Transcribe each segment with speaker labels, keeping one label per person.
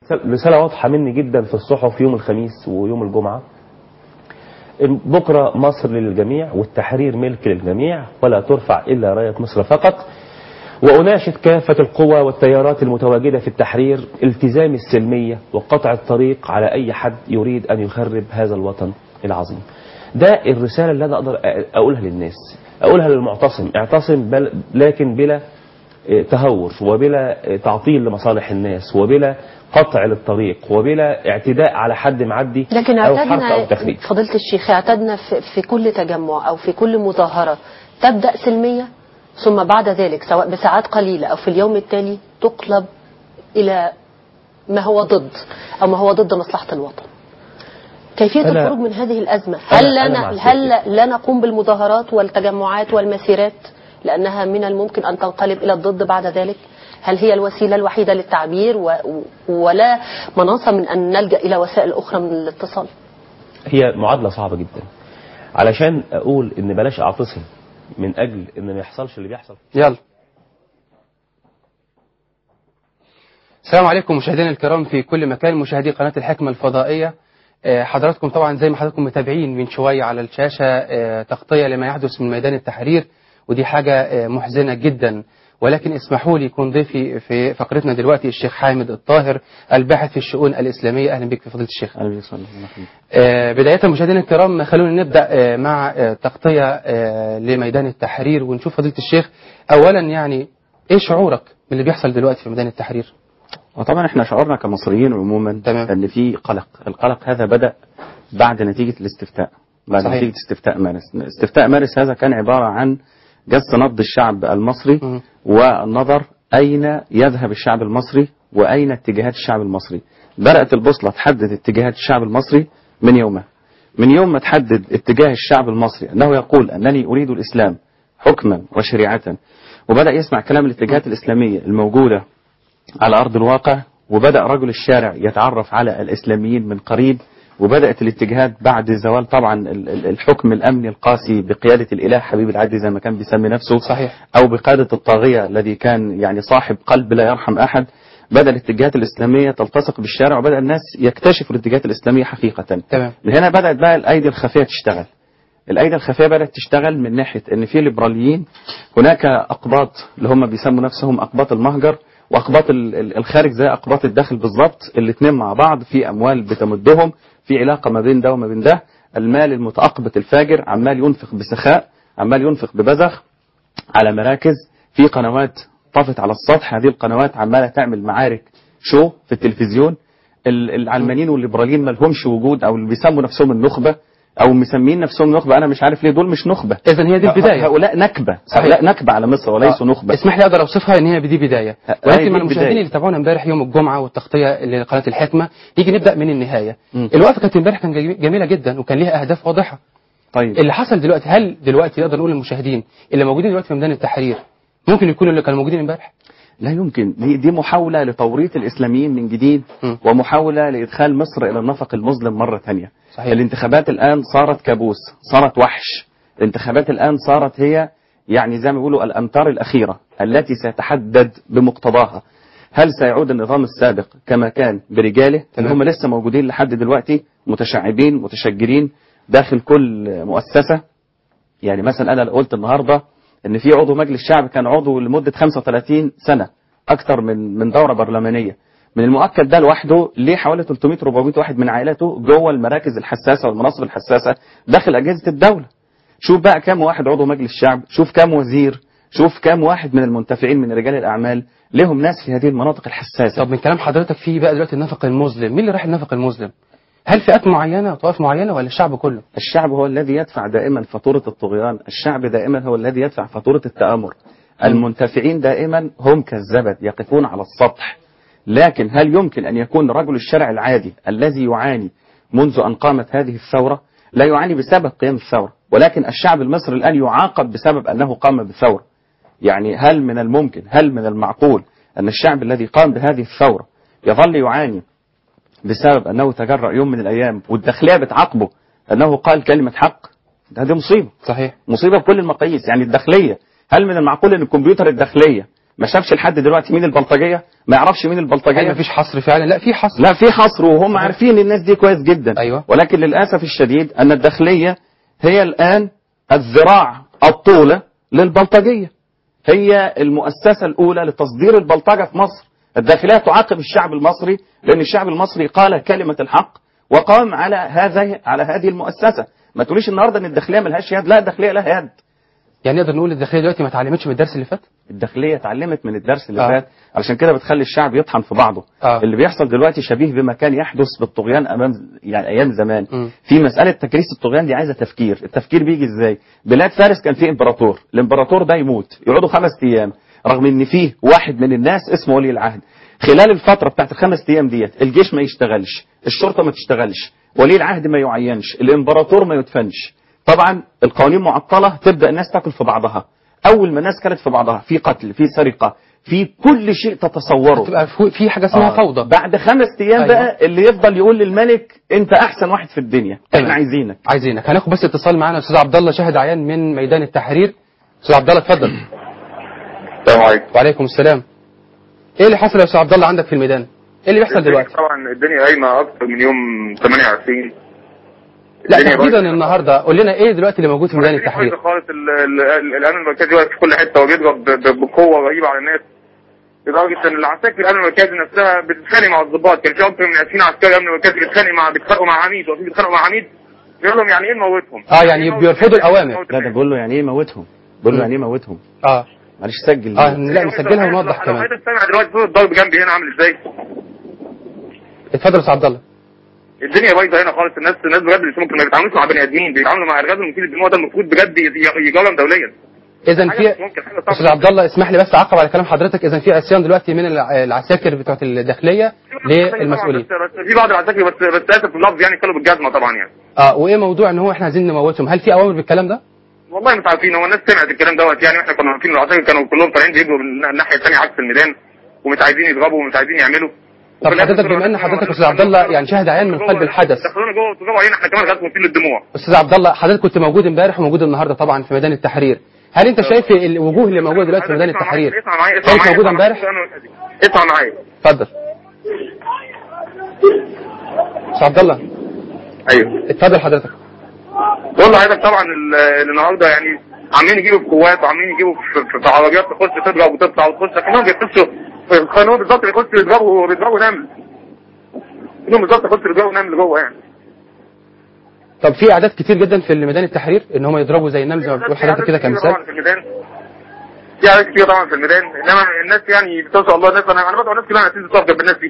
Speaker 1: رسالة واضحة مني جدا في الصحف يوم الخميس ويوم الجمعة بكرة مصر للجميع والتحرير ملك للجميع ولا ترفع إلا راية مصر فقط وأناشد كافة القوى والتيارات المتواجدة في التحرير التزام السلمية وقطع الطريق على أي حد يريد أن يخرب هذا الوطن العظيم ده الرسالة اللي أنا أقدر أقولها للناس أقولها للمعتصم اعتصم بل لكن بلا تهور وبلا تعطيل لمصالح الناس وبلا قطع للطريق وبلا اعتداء على حد معدي
Speaker 2: لكن
Speaker 1: أو حرق أو
Speaker 2: اعتدنا
Speaker 1: تخريب
Speaker 2: فضيلة الشيخ اعتدنا في, في كل تجمع أو في كل مظاهرة تبدأ سلمية ثم بعد ذلك سواء بساعات قليلة أو في اليوم التالي تقلب إلى ما هو ضد أو ما هو ضد مصلحة الوطن كيفية
Speaker 1: أنا-
Speaker 2: الخروج من هذه الأزمة هل
Speaker 1: أنا- أنا
Speaker 2: لا
Speaker 1: مع
Speaker 2: ن- هل
Speaker 1: سيادتك.
Speaker 2: لا نقوم بالمظاهرات والتجمعات والمسيرات لأنها من الممكن أن تنقلب إلى الضد بعد ذلك هل هي الوسيلة الوحيدة للتعبير و... ولا مناصة من أن نلجأ إلى وسائل أخرى من الاتصال
Speaker 1: هي معادلة صعبة جدا علشان أقول إن بلاش أعتصم من أجل إن ما يحصلش اللي بيحصل
Speaker 3: يلا السلام عليكم مشاهدينا الكرام في كل مكان مشاهدي قناة الحكمة الفضائية آه، حضراتكم طبعا زي ما حضراتكم متابعين من شوية على الشاشة آه، تغطية لما يحدث من ميدان التحرير ودي حاجة آه، محزنة جدا ولكن اسمحوا لي يكون ضيفي في فقرتنا دلوقتي الشيخ حامد الطاهر الباحث في الشؤون الإسلامية أهلا بك في فضيلة الشيخ
Speaker 4: أهلا بك صلى الله عليه وسلم.
Speaker 3: آه، بداية مشاهدينا الكرام خلونا نبدأ آه، مع آه، تغطية آه، لميدان التحرير ونشوف فضيلة الشيخ أولا يعني إيه شعورك باللي بيحصل دلوقتي في ميدان التحرير؟
Speaker 4: وطبعا احنا شعورنا كمصريين عموما
Speaker 3: تمام.
Speaker 4: ان في قلق القلق هذا بدا بعد نتيجه الاستفتاء بعد
Speaker 3: صحيح.
Speaker 4: نتيجه استفتاء مارس استفتاء مارس هذا كان عباره عن جس نبض الشعب المصري
Speaker 3: مم.
Speaker 4: والنظر اين يذهب الشعب المصري واين اتجاهات الشعب المصري بدات البوصله تحدد اتجاهات الشعب المصري من يومها من يوم ما تحدد اتجاه الشعب المصري انه يقول انني اريد الاسلام حكما وشريعه وبدا يسمع كلام الاتجاهات الاسلاميه الموجوده على أرض الواقع وبدأ رجل الشارع يتعرف على الإسلاميين من قريب وبدأت الاتجاهات بعد زوال طبعا ال- ال- الحكم الأمني القاسي بقيادة الإله حبيب العدل زي ما كان بيسمي نفسه
Speaker 3: صحيح.
Speaker 4: أو بقيادة الطاغية الذي كان يعني صاحب قلب لا يرحم أحد بدأ الاتجاهات الإسلامية تلتصق بالشارع وبدأ الناس يكتشفوا الاتجاهات الإسلامية حقيقة
Speaker 3: تمام
Speaker 4: من هنا بدأت بقى الأيدي الخفية تشتغل الأيدي الخفية بدأت تشتغل من ناحية إن في ليبراليين هناك أقباط اللي هم بيسموا نفسهم أقباط المهجر وأقباط ال- ال- الخارج زي أقباط الداخل بالظبط الاثنين مع بعض في أموال بتمدهم في علاقة ما بين ده وما بين ده المال المتأقبط الفاجر عمال ينفق بسخاء عمال ينفق ببذخ على مراكز في قنوات طفت على السطح هذه القنوات عمالة تعمل معارك شو في التلفزيون ال- العلمانيين والليبراليين ما لهمش وجود او اللي بيسموا نفسهم النخبه او مسمين نفسهم نخبه انا مش عارف ليه دول مش نخبه
Speaker 3: إذا هي دي البداية
Speaker 4: هؤلاء نكبه
Speaker 3: صحيح.
Speaker 4: هؤلاء نكبه على مصر وليسوا
Speaker 3: آه،
Speaker 4: نخبه
Speaker 3: اسمح لي اقدر اوصفها ان هي دي بدايه
Speaker 4: هي
Speaker 3: ولكن
Speaker 4: دي
Speaker 3: من المشاهدين
Speaker 4: البداية.
Speaker 3: اللي تابعونا امبارح يوم الجمعه والتغطيه لقناه الحكمه نيجي نبدا من النهايه
Speaker 4: مم.
Speaker 3: الوقفه كانت امبارح كانت جمي- جميله جدا وكان ليها اهداف واضحه
Speaker 4: طيب
Speaker 3: اللي حصل دلوقتي هل دلوقتي نقدر نقول للمشاهدين اللي موجودين دلوقتي في ميدان التحرير ممكن يكونوا اللي كانوا موجودين امبارح
Speaker 4: لا يمكن دي, دي محاولة لتوريط الإسلاميين من جديد
Speaker 3: م.
Speaker 4: ومحاولة لإدخال مصر إلى النفق المظلم مرة ثانية
Speaker 3: صحيح.
Speaker 4: الانتخابات الآن صارت كابوس صارت وحش الانتخابات الآن صارت هي يعني زي ما بيقولوا الأمتار الأخيرة التي ستحدد بمقتضاها هل سيعود النظام السابق كما كان برجاله اللي
Speaker 3: تمام.
Speaker 4: هم لسه موجودين لحد دلوقتي متشعبين متشجرين داخل كل مؤسسة يعني مثلا انا لو قلت النهارده ان في عضو مجلس شعب كان عضو لمده 35 سنه اكثر من من دوره برلمانيه من المؤكد ده لوحده ليه حوالي 300 400 واحد من عائلته جوه المراكز الحساسه والمناصب الحساسه داخل اجهزه الدوله شوف بقى كام واحد عضو مجلس شعب شوف كام وزير شوف كام واحد من المنتفعين من رجال الاعمال لهم ناس في هذه المناطق الحساسه
Speaker 3: طب من كلام حضرتك في بقى دلوقتي النفق المظلم مين اللي راح النفق المظلم هل فئات معينه وطوائف معينه ولا الشعب كله
Speaker 4: الشعب هو الذي يدفع دائما فاتورة الطغيان الشعب دائما هو الذي يدفع فاتورة التآمر المنتفعين دائما هم كالزبد يقفون على السطح لكن هل يمكن أن يكون رجل الشارع العادي الذي يعاني منذ أن قامت هذه الثورة لا يعاني بسبب قيام الثورة ولكن الشعب المصري الآن يعاقب بسبب أنه قام بالثورة يعني هل من الممكن هل من المعقول أن الشعب الذي قام بهذه الثورة يظل يعاني بسبب أنه تجرأ يوم من الأيام والداخلية بتعاقبه أنه قال كلمة حق ده دي مصيبة
Speaker 3: صحيح
Speaker 4: مصيبة بكل المقاييس يعني الداخلية هل من المعقول أن الكمبيوتر الداخلية ما شافش لحد دلوقتي مين البلطجيه ما يعرفش مين
Speaker 3: هل
Speaker 4: البلطجيه
Speaker 3: مفيش حصر فعلا لا في حصر
Speaker 4: لا في حصر وهم عارفين الناس دي كويس جدا
Speaker 3: أيوة.
Speaker 4: ولكن للاسف الشديد ان الداخليه هي الان الذراع الطوله للبلطجيه هي المؤسسه الاولى لتصدير البلطجه في مصر الداخليه تعاقب الشعب المصري لان الشعب المصري قال كلمه الحق وقام على هذا على هذه المؤسسه ما تقوليش النهارده ان الداخليه ملهاش يد لا الداخليه لها يد
Speaker 3: يعني نقدر نقول الداخليه دلوقتي ما اتعلمتش من الدرس اللي فات
Speaker 4: الداخليه اتعلمت من الدرس اللي
Speaker 3: آه.
Speaker 4: فات علشان كده بتخلي الشعب يطحن في بعضه
Speaker 3: آه.
Speaker 4: اللي بيحصل دلوقتي شبيه بما كان يحدث بالطغيان امام يعني ايام زمان
Speaker 3: مم.
Speaker 4: في مساله تكريس الطغيان دي عايزه تفكير التفكير بيجي ازاي بلاد فارس كان فيه امبراطور الامبراطور ده يموت يقعدوا خمس ايام رغم ان فيه واحد من الناس اسمه ولي العهد خلال الفتره بتاعت الخمس ايام ديت الجيش ما يشتغلش الشرطه ما تشتغلش ولي العهد ما يعينش الامبراطور ما يدفنش طبعا القوانين معطله تبدا الناس تاكل في بعضها اول ما الناس كانت في بعضها في قتل في سرقه في كل شيء تتصوره
Speaker 3: تبقى في- في حاجه اسمها
Speaker 4: آه.
Speaker 3: فوضى
Speaker 4: بعد خمس ايام
Speaker 3: أيوة.
Speaker 4: بقى اللي يفضل يقول للملك انت احسن واحد في الدنيا
Speaker 3: تمام.
Speaker 4: احنا عايزينك
Speaker 3: عايزينك هناخد بس اتصال معانا استاذ عبد الله شاهد عيان من ميدان التحرير استاذ عبد الله اتفضل
Speaker 5: السلام عليكم
Speaker 3: وعليكم السلام ايه اللي حصل يا استاذ عبد الله عندك في الميدان ايه اللي بيحصل دلوقتي
Speaker 5: طبعا الدنيا قايمه اكتر من يوم 28
Speaker 3: لا
Speaker 5: الدنيا
Speaker 3: تحديدا
Speaker 5: بايظة.
Speaker 3: النهارده قول لنا ايه دلوقتي اللي موجود في ميدان
Speaker 5: الدنيا
Speaker 3: التحرير
Speaker 5: بايظة خالص ال- ال- ال- الامن المركزي واقف في كل حته وبيضرب ب- ب- بقوه رهيبه على الناس لدرجه ان العساكر الامن المركزي نفسها بتتخانق مع الضباط كان في اكتر من 20 عسكري امن مركزي بيتخانق مع بيتخانقوا مع عميد واقفين بيتخانقوا مع عميد بيقول لهم يعني ايه نموتهم؟
Speaker 3: اه يعني بيرفضوا الاوامر
Speaker 4: لا ده بقول له يعني ايه موتهم بقول له
Speaker 3: مم.
Speaker 4: يعني ايه موتهم
Speaker 3: اه
Speaker 4: معلش سجل
Speaker 3: اه
Speaker 4: دي.
Speaker 3: لا نسجلها ونوضح
Speaker 5: لو
Speaker 3: كمان
Speaker 5: حضرتك سامع دلوقتي صوت الضرب جنبي هنا عامل ازاي؟
Speaker 3: اتفضل يا استاذ عبد الله
Speaker 5: الدنيا بايظه هنا خالص الناس الناس بجد مش ممكن ما بيتعاملوش مع بني ادمين بيتعاملوا مع الغاز المفيد الدموع ده المفروض بجد ي- يجرم دوليا
Speaker 3: اذا
Speaker 5: حاجة
Speaker 3: في
Speaker 5: مش ممكن، حاجة صعبة.
Speaker 3: استاذ عبد الله اسمح لي بس اعقب على كلام حضرتك اذا في عصيان دلوقتي من الع- العساكر بتوع الداخليه للمسؤولين
Speaker 5: بس, بس في بعض العساكر بس بس اسف في اللفظ يعني كانوا بالجزمه طبعا يعني
Speaker 3: اه وايه موضوع ان هو احنا عايزين نموتهم هل في اوامر بالكلام ده
Speaker 5: والله مش عارفين هو الناس سمعت الكلام دوت يعني واحنا كنا عارفين العساكر كانوا كلهم طالعين بيجروا من الناحيه الثانيه عكس الميدان ومش عايزين يضربوا ومش عايزين يعملوا
Speaker 3: طب
Speaker 5: وفي الآخر
Speaker 3: حضرتك بما ان حضرتك استاذ عبد الله يعني شاهد عيان من قلب الحدث
Speaker 5: دخلونا جوه وضربوا علينا احنا كمان غاز مفيد للدموع
Speaker 3: استاذ عبد الله حضرتك كنت موجود امبارح وموجود النهارده طبعا في ميدان التحرير هل انت شايف الوجوه اللي موجوده دلوقتي في ميدان
Speaker 5: اسمع
Speaker 3: التحرير
Speaker 5: معايا، اسمع معايا اسمع
Speaker 3: كانت
Speaker 5: معايا،
Speaker 3: موجوده
Speaker 5: اسمع معايا،
Speaker 3: امبارح
Speaker 5: اسمع معايا
Speaker 3: اتفضل استاذ عبد الله
Speaker 5: ايوه
Speaker 3: اتفضل حضرتك
Speaker 5: بقول لحضرتك طبعا ال- النهارده يعني عاملين يجيبوا في قوات وعاملين يجيبوا في, في, في عربيات تخش تضرب وتطلع وتخش كانهم بيخشوا كانوا بالظبط بيخشوا يضربوا بيضربوا نمل كانهم بالظبط يخشوا يضربوا نمل جوه يعني
Speaker 3: طب في اعداد كتير جدا في ميدان التحرير ان هم يضربوا زي النمل زي ما بتقول حضرتك كده
Speaker 5: في عدد كتير
Speaker 3: كمثال
Speaker 5: طبعا في الميدان في عدد كتير طبعا في الميدان انما الناس يعني بتوصل الله الناس انا انا بدعو الناس كلها تنزل تقف جنب الناس دي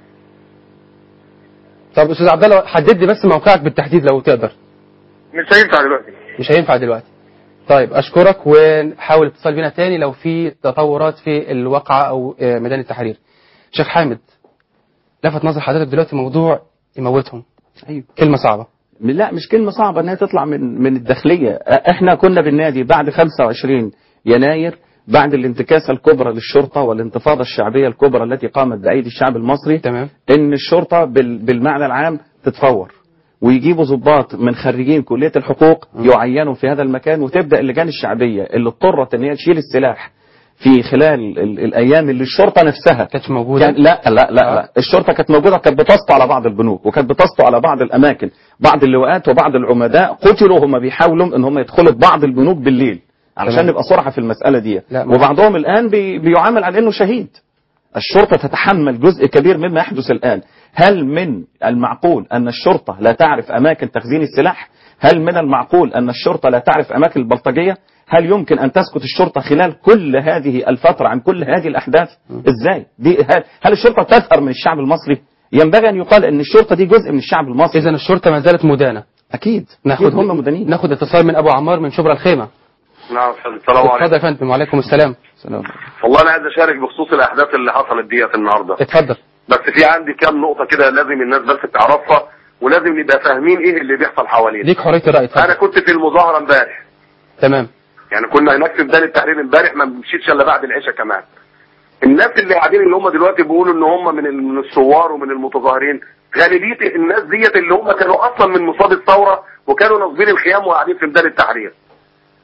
Speaker 3: طب استاذ عبد الله حدد لي بس موقعك بالتحديد لو تقدر
Speaker 5: مش هينفع دلوقتي
Speaker 3: مش هينفع دلوقتي طيب اشكرك ونحاول اتصال بينا تاني لو في تطورات في الواقعه او آه، ميدان التحرير شيخ حامد لفت نظر حضرتك دلوقتي موضوع يموتهم
Speaker 4: ايوه
Speaker 3: كلمه صعبه
Speaker 4: لا مش كلمة صعبة انها تطلع من من الداخلية احنا كنا بالنادي بعد 25 يناير بعد الانتكاسة الكبرى للشرطة والانتفاضة الشعبية الكبرى التي قامت بأيدي الشعب المصري
Speaker 3: تمام
Speaker 4: ان الشرطة بال- بالمعنى العام تتفور ويجيبوا ضباط من خريجين كلية الحقوق يعينوا في هذا المكان وتبدأ اللجان الشعبية اللي اضطرت ان هي تشيل السلاح في خلال ال- الايام اللي الشرطة نفسها
Speaker 3: كانتش موجوده
Speaker 4: كان لا لا لا,
Speaker 3: آه.
Speaker 4: لا. الشرطه كانت موجوده كانت بتسطو على بعض البنوك وكانت بتسطو على بعض الاماكن بعض اللواءات وبعض العمداء قتلوا هم بيحاولوا ان هم يدخلوا بعض البنوك بالليل علشان
Speaker 3: تمام.
Speaker 4: نبقى صراحه في المساله دي
Speaker 3: لا، ما-
Speaker 4: وبعضهم الان بي بيعامل على انه شهيد الشرطه تتحمل جزء كبير مما يحدث الان هل من المعقول ان الشرطه لا تعرف اماكن تخزين السلاح هل من المعقول ان الشرطه لا تعرف اماكن البلطجيه هل يمكن ان تسكت الشرطه خلال كل هذه الفتره عن كل هذه الاحداث ازاي دي هل, هل الشرطه تثأر من الشعب المصري ينبغي ان يقال ان الشرطه دي جزء من الشعب المصري
Speaker 3: اذا الشرطه ما زالت مدانه
Speaker 4: اكيد
Speaker 3: ناخد
Speaker 4: أكيد هم مدنيين
Speaker 3: ناخد اتصال من ابو عمار من شبرا الخيمه
Speaker 6: نعم السلام
Speaker 3: اتفضل
Speaker 6: عليكم
Speaker 3: يا فندم وعليكم السلام
Speaker 4: سلام.
Speaker 6: والله انا عايز اشارك بخصوص الاحداث اللي حصلت ديت النهارده
Speaker 3: اتفضل
Speaker 6: بس في عندي كام نقطه كده لازم الناس بس تعرفها ولازم نبقى فاهمين ايه اللي بيحصل حوالينا
Speaker 3: ليك حريه الراي
Speaker 6: انا
Speaker 3: اتفضل
Speaker 6: كنت في المظاهره امبارح
Speaker 3: تمام
Speaker 6: يعني كنا هناك في ميدان التحرير امبارح ما مشيتش الا بعد العشاء كمان الناس اللي قاعدين اللي هم دلوقتي بيقولوا ان هم من ال- من الثوار ومن المتظاهرين غالبيه الناس ديت اللي هم كانوا اصلا من مصاب الثوره وكانوا ناصبين الخيام وقاعدين في ميدان التحرير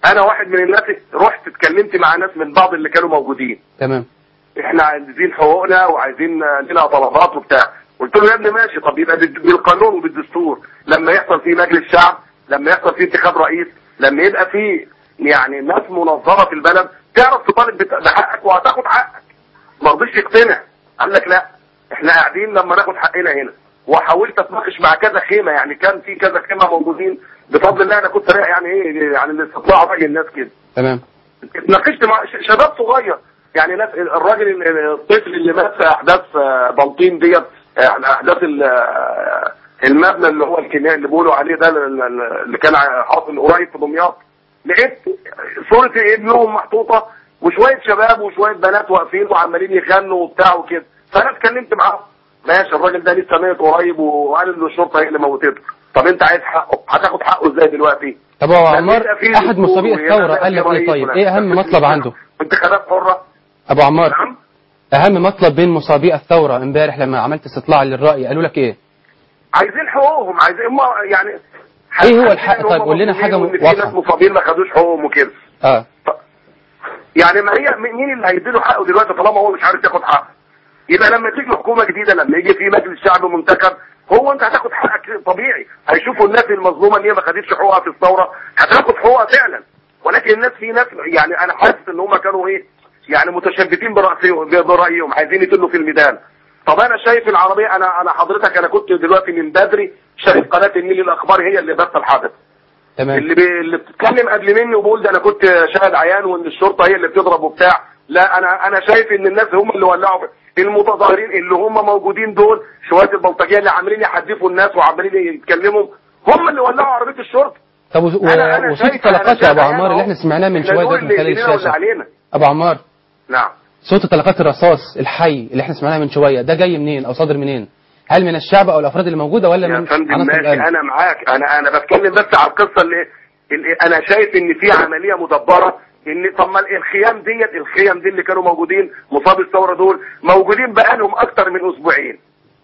Speaker 6: انا واحد من الناس رحت اتكلمت مع ناس من بعض اللي كانوا موجودين
Speaker 3: تمام
Speaker 6: احنا عايزين حقوقنا وعايزين لنا طلبات وبتاع قلت له يا ابني ماشي طب يبقى بال- بالقانون وبالدستور لما يحصل فيه مجلس شعب لما يحصل فيه انتخاب رئيس لما يبقى فيه يعني ناس منظمه في البلد تعرف تطالب بت- بحقك وهتاخد حقك ما رضيش يقتنع قال لك لا احنا قاعدين لما ناخد حقنا هنا وحاولت اتناقش مع كذا خيمه يعني كان في كذا خيمه موجودين بفضل الله انا كنت رايح يعني ايه يعني الاستطلاع راي الناس كده
Speaker 3: تمام
Speaker 6: اتناقشت مع ش- شباب صغير يعني ناس الراجل ال- الطفل اللي مات في احداث آه، بلطيم ديت آه، احداث ال- آه، المبنى اللي هو الكيميائي اللي بيقولوا عليه ده ال- ال- اللي كان حاصل قريب في دمياط لقيت صورة ابنهم محطوطة وشوية شباب وشوية بنات واقفين وعمالين يغنوا وبتاع وكده فانا اتكلمت معاهم ماشي الراجل ده لسه ميت قريب وقال ان الشرطه هي اللي موتته طب انت عايز حقه هتاخد حقه ازاي دلوقتي
Speaker 3: طب هو
Speaker 6: لما
Speaker 3: عمار
Speaker 6: يبقى فيه
Speaker 3: احد
Speaker 6: دستور
Speaker 3: مصابي
Speaker 6: ويبقى
Speaker 3: الثوره
Speaker 6: فيه
Speaker 3: قال لك ايه
Speaker 6: رئيس
Speaker 3: طيب
Speaker 6: ولا-
Speaker 3: ايه اهم مطلب عنده
Speaker 6: انتخابات حره
Speaker 3: ابو عمار
Speaker 6: نعم
Speaker 3: اهم مطلب بين مصابي الثوره امبارح لما عملت استطلاع للراي قالوا لك ايه
Speaker 6: عايزين حقوقهم عايزين هم يعني
Speaker 3: إيه هو
Speaker 6: حاسين
Speaker 3: الحق؟
Speaker 6: إن هم
Speaker 3: طيب قول لنا
Speaker 6: مظلومين
Speaker 3: حاجة
Speaker 6: وإن في
Speaker 3: واضحة.
Speaker 6: ناس مصابين ما خدوش حقوقهم وكده
Speaker 3: اه
Speaker 6: يعني ما هي مين اللي هيديله حقه دلوقتي طالما هو مش عارف ياخد حقه يبقى لما تيجي حكومه جديده لما يجي في مجلس شعب منتخب هو انت هتاخد حقك طبيعي هيشوفوا الناس المظلومه اللي هي ما خدتش حقوقها في الثوره هتاخد حقوقها فعلا ولكن الناس في ناس يعني انا حاسس ان هم كانوا ايه يعني متشبثين برأسهم- برايهم عايزين يطلوا في الميدان طب انا شايف العربيه انا انا حضرتك انا كنت دلوقتي من بدري شايف قناه النيل الاخبار هي اللي بث الحدث
Speaker 3: تمام
Speaker 6: اللي بي... اللي بتتكلم قبل مني وبقول ده انا كنت شاهد عيان وان الشرطه هي اللي بتضرب وبتاع لا انا انا شايف ان الناس هم اللي ولعوا المتظاهرين اللي هم موجودين دول شويه البلطجيه اللي عاملين يحدفوا الناس وعمالين يتكلموا هم اللي ولعوا عربيه الشرطه
Speaker 3: طب وز- و-
Speaker 6: انا انا
Speaker 3: وصوت
Speaker 6: شايف- أنا
Speaker 3: الطلقات يا
Speaker 6: شايف
Speaker 3: ابو
Speaker 6: عيان
Speaker 3: عمار
Speaker 6: أهو.
Speaker 3: اللي احنا سمعناه من
Speaker 6: إحنا
Speaker 3: شويه
Speaker 6: نقول
Speaker 3: ده من
Speaker 6: اللي
Speaker 3: خلال
Speaker 6: يهمنا واللي
Speaker 3: الشاشه
Speaker 6: علينا
Speaker 3: ابو عمار
Speaker 6: نعم
Speaker 3: صوت طلقات الرصاص الحي اللي احنا سمعناه من شويه ده جاي منين او صادر منين هل من الشعب او الافراد اللي موجوده ولا
Speaker 6: يا
Speaker 3: من
Speaker 6: فندم
Speaker 3: عناصر
Speaker 6: ماشي
Speaker 3: الامن
Speaker 6: انا معاك انا انا بتكلم بس على القصه اللي, اللي انا شايف ان في عمليه مدبره ان طب ما الخيام ديت الخيام دي اللي كانوا موجودين مصاب الثوره دول موجودين بقالهم اكتر من اسبوعين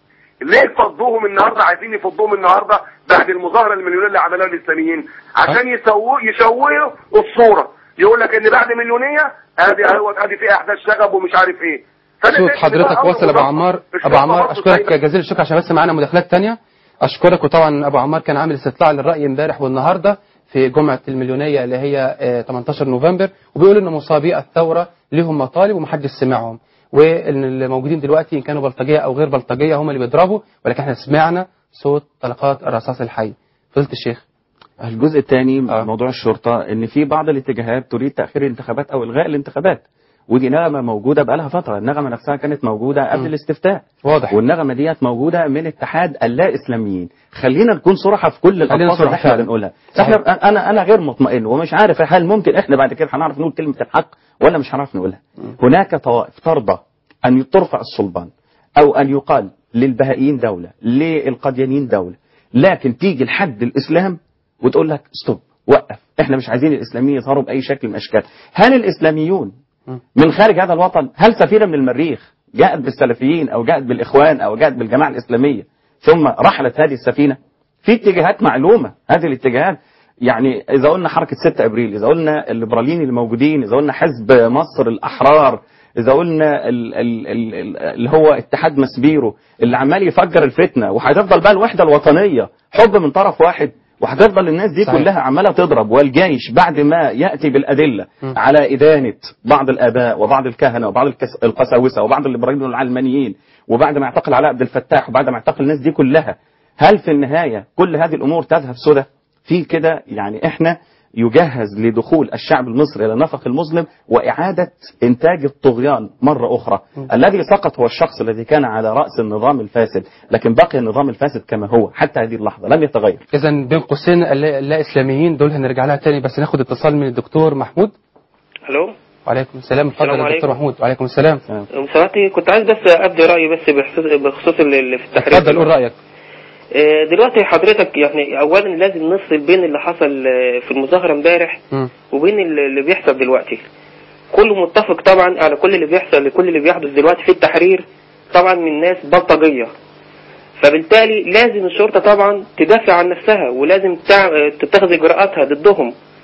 Speaker 6: ليه فضوهم النهارده عايزين يفضوهم النهارده بعد المظاهره المليونيه اللي عملوها الاسلاميين عشان يسووا يشوهوا الصوره يقول لك ان بعد مليونيه ادي اهوت ادي في احداث شغب ومش عارف ايه فأنا
Speaker 3: صوت
Speaker 6: شايف إن ده
Speaker 3: حضرتك
Speaker 6: أمر
Speaker 3: وصل ابو
Speaker 6: مدبر.
Speaker 3: عمار ابو
Speaker 6: الشرطة
Speaker 3: عمار
Speaker 6: برضه
Speaker 3: اشكرك
Speaker 6: سايبة.
Speaker 3: جزيل الشكر عشان بس معانا مداخلات تانية اشكرك وطبعا ابو عمار كان عامل استطلاع للراي امبارح والنهارده في جمعه المليونيه اللي هي آه، 18 نوفمبر وبيقول ان مصابي الثوره لهم مطالب ومحدش سمعهم وان اللي موجودين دلوقتي ان كانوا بلطجيه او غير بلطجيه هم اللي بيضربوا ولكن احنا سمعنا صوت طلقات الرصاص الحي فضلت الشيخ
Speaker 4: الجزء الثاني
Speaker 3: آه.
Speaker 4: موضوع الشرطة ان في بعض الاتجاهات تريد تأخير الانتخابات او الغاء الانتخابات ودي نغمة موجودة بقالها فترة النغمة نفسها كانت موجودة قبل
Speaker 3: م.
Speaker 4: الاستفتاء
Speaker 3: واضح
Speaker 4: والنغمة ديت موجودة من اتحاد اللا إسلاميين خلينا نكون صراحة في كل
Speaker 3: خلينا
Speaker 4: الألفاظ اللي
Speaker 3: صراحة
Speaker 4: احنا
Speaker 3: فعلا.
Speaker 4: بنقولها
Speaker 3: صحيح.
Speaker 4: احنا انا انا غير مطمئن ومش عارف هل ممكن احنا بعد كده هنعرف نقول كلمة الحق ولا مش هنعرف نقولها هناك طوائف ترضى أن ترفع الصلبان أو أن يقال للبهائيين دولة للقديانيين دولة لكن تيجي لحد الإسلام وتقول لك ستوب وقف احنا مش عايزين الإسلاميين يظهروا بأي شكل من الأشكال هل الإسلاميون من خارج هذا الوطن هل سفينة من المريخ جاءت بالسلفيين أو جاءت بالإخوان أو جاءت بالجماعة الإسلامية ثم رحلت هذه السفينة في اتجاهات معلومة هذه الاتجاهات يعني إذا قلنا حركة 6 أبريل إذا قلنا الليبراليين اللي موجودين إذا قلنا حزب مصر الأحرار إذا قلنا ال- ال- ال- ال- اللي هو اتحاد مسبيرو اللي عمال يفجر الفتنة وهتفضل بقى الوحدة الوطنية حب من طرف واحد وهتفضل الناس دي
Speaker 3: صحيح.
Speaker 4: كلها عمالة تضرب والجيش بعد ما يأتي بالأدلة
Speaker 3: م.
Speaker 4: على إدانة بعض الآباء وبعض الكهنة وبعض الكس- القساوسة وبعض الليبراليين والعلمانيين وبعد ما اعتقل علاء عبد الفتاح وبعد ما اعتقل الناس دي كلها هل في النهاية كل هذه الأمور تذهب سدى في كده يعني احنا يجهز لدخول الشعب المصري إلى نفق المظلم وإعادة إنتاج الطغيان مرة أخرى الذي سقط هو الشخص الذي كان على رأس النظام الفاسد لكن بقي النظام الفاسد كما هو حتى هذه اللحظة لم يتغير
Speaker 3: اذا بين قوسين اللا اللا اسلاميين دول هنرجع لها تاني بس ناخد اتصال من الدكتور محمود
Speaker 7: الو
Speaker 3: وعليكم السلام اتفضل
Speaker 7: السلام
Speaker 3: يا دكتور
Speaker 7: عليكم.
Speaker 3: محمود وعليكم السلام
Speaker 7: سمعتي كنت عايز بس ابدي رايي بس بخصوص بخصوص اللي في التحرير
Speaker 3: اتفضل قول رايك
Speaker 7: آه، دلوقتي حضرتك يعني اولا لازم نفصل بين اللي حصل آه، في المظاهره امبارح
Speaker 3: مم.
Speaker 7: وبين اللي اللي بيحصل دلوقتي كله متفق طبعا على كل اللي بيحصل كل اللي بيحدث دلوقتي في التحرير طبعا من ناس بلطجيه فبالتالي لازم الشرطه طبعا تدافع عن نفسها ولازم تع- تتخذ اجراءاتها ضدهم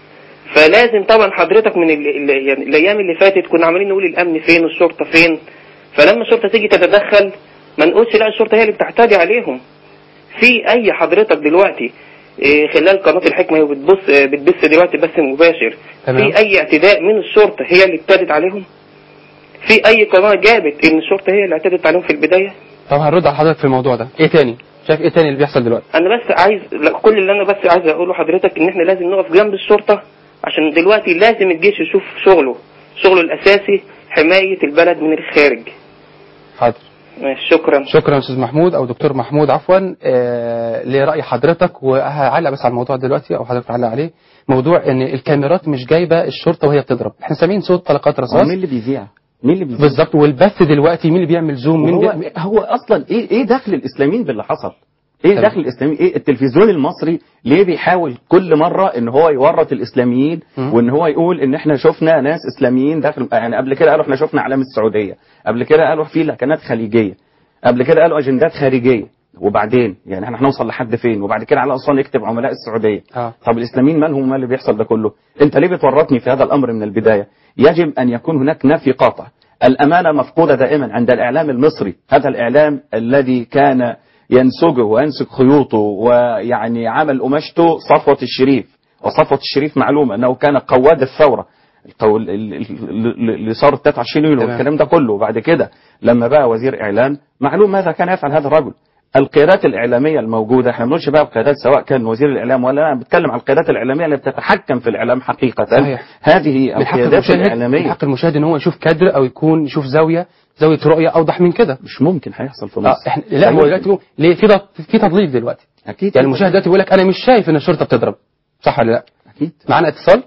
Speaker 7: فلازم طبعا حضرتك من ال... ال... يعني الايام اللي فاتت كنا عمالين نقول الامن فين والشرطه فين فلما الشرطه تيجي تتدخل ما نقولش لا الشرطه هي اللي بتعتدي عليهم في اي حضرتك دلوقتي إيه، خلال قناه الحكمه وبتبص آه، بتبث دلوقتي بث مباشر
Speaker 3: تمام.
Speaker 7: في اي اعتداء من الشرطه هي اللي ابتدت عليهم في اي قناه جابت ان الشرطه هي اللي اعتدت عليهم في البدايه
Speaker 3: طب هنرد على حضرتك في الموضوع ده ايه تاني شايف ايه تاني اللي بيحصل دلوقتي
Speaker 7: انا بس عايز لا، كل اللي انا بس عايز اقوله لحضرتك ان احنا لازم نقف جنب الشرطه عشان دلوقتي لازم الجيش يشوف شغله شغله الاساسي حمايه البلد من الخارج
Speaker 3: حاضر
Speaker 7: ماشي، شكرا
Speaker 3: شكرا استاذ محمود او دكتور محمود عفوا آه لراي حضرتك وهعلق بس على الموضوع دلوقتي او حضرتك تعلق عليه موضوع ان الكاميرات مش جايبه الشرطه وهي بتضرب احنا سامعين صوت طلقات
Speaker 4: هو
Speaker 3: رصاص
Speaker 4: مين اللي بيذيع؟ مين اللي بيذيع؟
Speaker 3: بالظبط والبث دلوقتي مين اللي بيعمل زوم مين
Speaker 4: هو,
Speaker 3: بي...
Speaker 4: هو اصلا ايه ايه دخل الاسلاميين باللي حصل؟ ايه
Speaker 3: تمام.
Speaker 4: دخل الاسلاميين؟ ايه التلفزيون المصري ليه بيحاول كل مره ان هو يورط الاسلاميين
Speaker 3: مم.
Speaker 4: وان هو يقول ان احنا شفنا ناس اسلاميين داخل يعني قبل كده قالوا احنا شفنا اعلام السعوديه، قبل كده قالوا في لكنات خليجيه، قبل كده قالوا اجندات خارجيه وبعدين يعني احنا هنوصل لحد فين وبعد كده على اصلا يكتب عملاء السعوديه
Speaker 3: اه
Speaker 4: طب الاسلاميين مالهم ما اللي بيحصل ده كله انت ليه بتورطني في هذا الامر من البدايه يجب ان يكون هناك نفي قاطع الامانه مفقوده دائما عند الاعلام المصري هذا الاعلام الذي كان ينسجه وينسج خيوطه ويعني عمل قماشته صفوه الشريف وصفوه الشريف معلومه انه كان قواد الثوره القو- ال- ال- ال- اللي صار 23 يوليو
Speaker 3: تمام.
Speaker 4: والكلام ده كله وبعد كده لما بقى وزير اعلام معلوم ماذا كان يفعل هذا الرجل القيادات الاعلاميه الموجوده احنا ما بنقولش بقى القيادات سواء كان وزير الاعلام ولا انا بتكلم عن القيادات الاعلاميه اللي بتتحكم في الاعلام حقيقه
Speaker 3: صحيح.
Speaker 4: هذه
Speaker 3: من حق
Speaker 4: القيادات
Speaker 3: المشاهد من
Speaker 4: الاعلاميه
Speaker 3: حق المشاهد ان هو يشوف كادر او يكون يشوف زاويه زاويه رؤيه اوضح من كده
Speaker 4: مش ممكن هيحصل في
Speaker 3: اه
Speaker 4: مصر
Speaker 3: احنا لا هو دلوقتي بيقول- ليه في ض- في تضليل دلوقتي
Speaker 4: اكيد
Speaker 3: يعني المشاهد دلوقتي بيقول لك انا مش شايف ان الشرطه بتضرب صح ولا لا
Speaker 4: اكيد
Speaker 3: معانا اتصال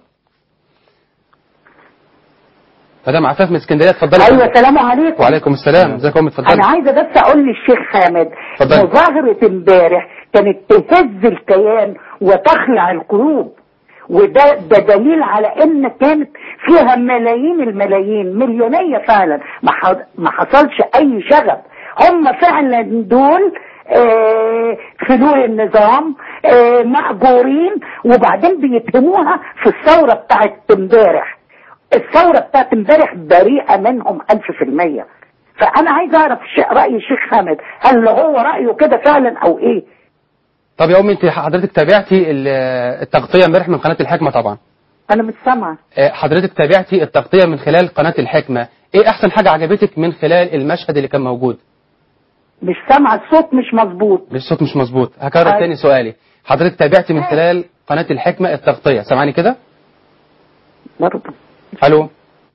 Speaker 3: مدام عفاف من اسكندريه اتفضلي
Speaker 8: ايوه السلام عليكم
Speaker 3: وعليكم السلام ازيك يا ام اتفضلي
Speaker 8: انا عايزه بس اقول للشيخ حامد
Speaker 3: اتفضلي.
Speaker 8: مظاهره امبارح كانت تهز الكيان وتخلع القلوب وده ده دليل على ان كانت فيها ملايين الملايين مليونيه فعلا ما ح- ما حصلش اي شغب هم فعلا دول آه، فلول النظام آه، مأجورين وبعدين بيتهموها في الثوره بتاعت امبارح الثورة بتاعت امبارح بريئة منهم ألف في المية فأنا عايز أعرف ش- رأي الشيخ حامد هل هو رأيه كده فعلا أو إيه
Speaker 3: طب يا امي انت حضرتك تابعتي ال- التغطيه امبارح من قناه الحكمه طبعا
Speaker 8: أنا مش سامعة
Speaker 3: آه، حضرتك تابعتي التغطيه من خلال قناه الحكمه ايه احسن حاجه عجبتك من خلال المشهد اللي كان موجود
Speaker 8: مش سامعة الصوت مش مظبوط
Speaker 3: الصوت مش مظبوط هكرر
Speaker 8: أي.
Speaker 3: تاني سؤالي حضرتك تابعتي من خلال قناه الحكمه التغطيه سامعني كده
Speaker 8: برضه
Speaker 3: الو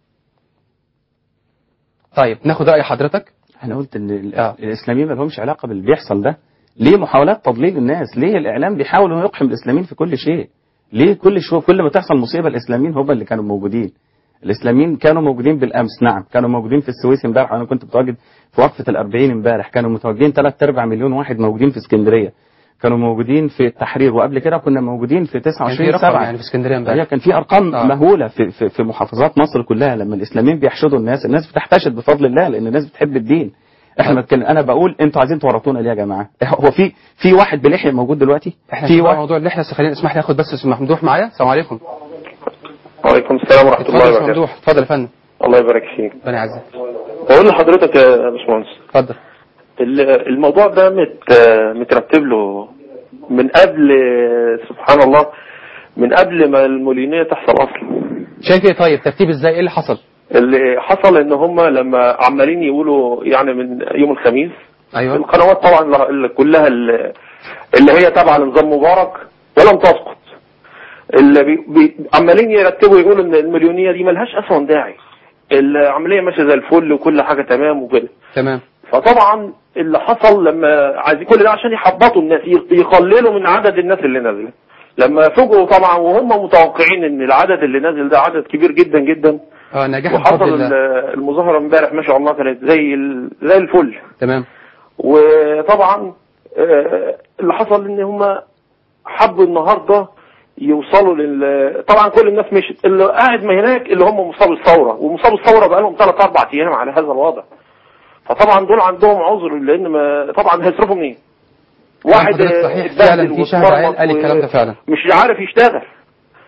Speaker 3: طيب ناخد راي حضرتك
Speaker 4: انا قلت ان ال-
Speaker 3: آه.
Speaker 4: الاسلاميين ما لهمش علاقه باللي بيحصل ده ليه محاولات تضليل الناس ليه الاعلام بيحاول انه يقحم الاسلاميين في كل شيء ليه كل شو كل ما تحصل مصيبه الاسلاميين هم اللي كانوا موجودين الاسلاميين كانوا موجودين بالامس نعم كانوا موجودين في السويس امبارح انا كنت متواجد في وقفه الأربعين امبارح كانوا متواجدين ثلاث ارباع مليون واحد موجودين في اسكندريه كانوا موجودين في التحرير وقبل كده كنا موجودين في
Speaker 3: كان في
Speaker 4: 29
Speaker 3: رقم
Speaker 4: 7
Speaker 3: يعني في اسكندريه
Speaker 4: هي
Speaker 3: امبارح
Speaker 4: كان في ارقام
Speaker 3: آه.
Speaker 4: آه. مهوله في, في في محافظات مصر كلها لما الاسلاميين بيحشدوا الناس الناس بتحتشد بفضل الله لان الناس بتحب الدين احنا بتكلم انا بقول انتوا عايزين تورطونا ليه يا جماعه هو في في واحد بلحيه موجود دلوقتي
Speaker 3: احنا
Speaker 4: في
Speaker 3: في
Speaker 4: واحد
Speaker 3: موضوع اللحيه بس خلينا اسمح لي اخد بس اسم ممدوح معايا السلام عليكم
Speaker 5: وعليكم السلام ورحمة
Speaker 3: اتفضل
Speaker 5: الله
Speaker 3: يا أستاذ
Speaker 5: وبركاته
Speaker 3: ممدوح اتفضل يا فندم
Speaker 5: الله يبارك فيك
Speaker 3: ربنا يعزك
Speaker 5: بقول لحضرتك يا باشمهندس
Speaker 3: اتفضل
Speaker 5: ال- الموضوع ده مت مترتب له من قبل سبحان الله من قبل ما المولينية تحصل اصلا
Speaker 3: شايف ايه طيب ترتيب ازاي ايه اللي حصل
Speaker 5: اللي حصل ان هم لما عمالين يقولوا يعني من يوم الخميس
Speaker 3: ايوه
Speaker 5: القنوات طبعا اللي كلها اللي اللي هي تابعه لنظام مبارك ولم تسقط اللي بي بي عمالين يرتبوا يقولوا ان المليونيه دي ملهاش اصلا داعي العمليه ماشيه زي الفل وكل حاجه تمام وكده
Speaker 3: تمام
Speaker 5: فطبعا اللي حصل لما عايزين كل ده عشان يحبطوا الناس يقللوا من عدد الناس اللي نازله لما فوجئوا طبعا وهم متوقعين ان العدد اللي نازل ده عدد كبير جدا جدا
Speaker 3: اه نجاح بفضل
Speaker 5: وحصل
Speaker 3: الله
Speaker 5: ال- المظاهره امبارح ما شاء الله كانت زي ال- زي الفل
Speaker 3: تمام
Speaker 5: وطبعا آه، اللي حصل ان هم حبوا النهارده يوصلوا لل طبعا كل الناس مشت اللي قاعد ما هناك اللي هم مصاب الثوره ومصاب الثوره بقى لهم ثلاث اربع ايام على هذا الوضع فطبعا دول عندهم عذر لان ما طبعا هيصرفوا منين؟ واحد
Speaker 3: حضرتك
Speaker 5: آه،
Speaker 3: صحيح
Speaker 5: اتبهدل
Speaker 3: فعلا في شاهد
Speaker 5: واتمرمط
Speaker 3: عيال قال الكلام ده فعلا
Speaker 5: مش عارف يشتغل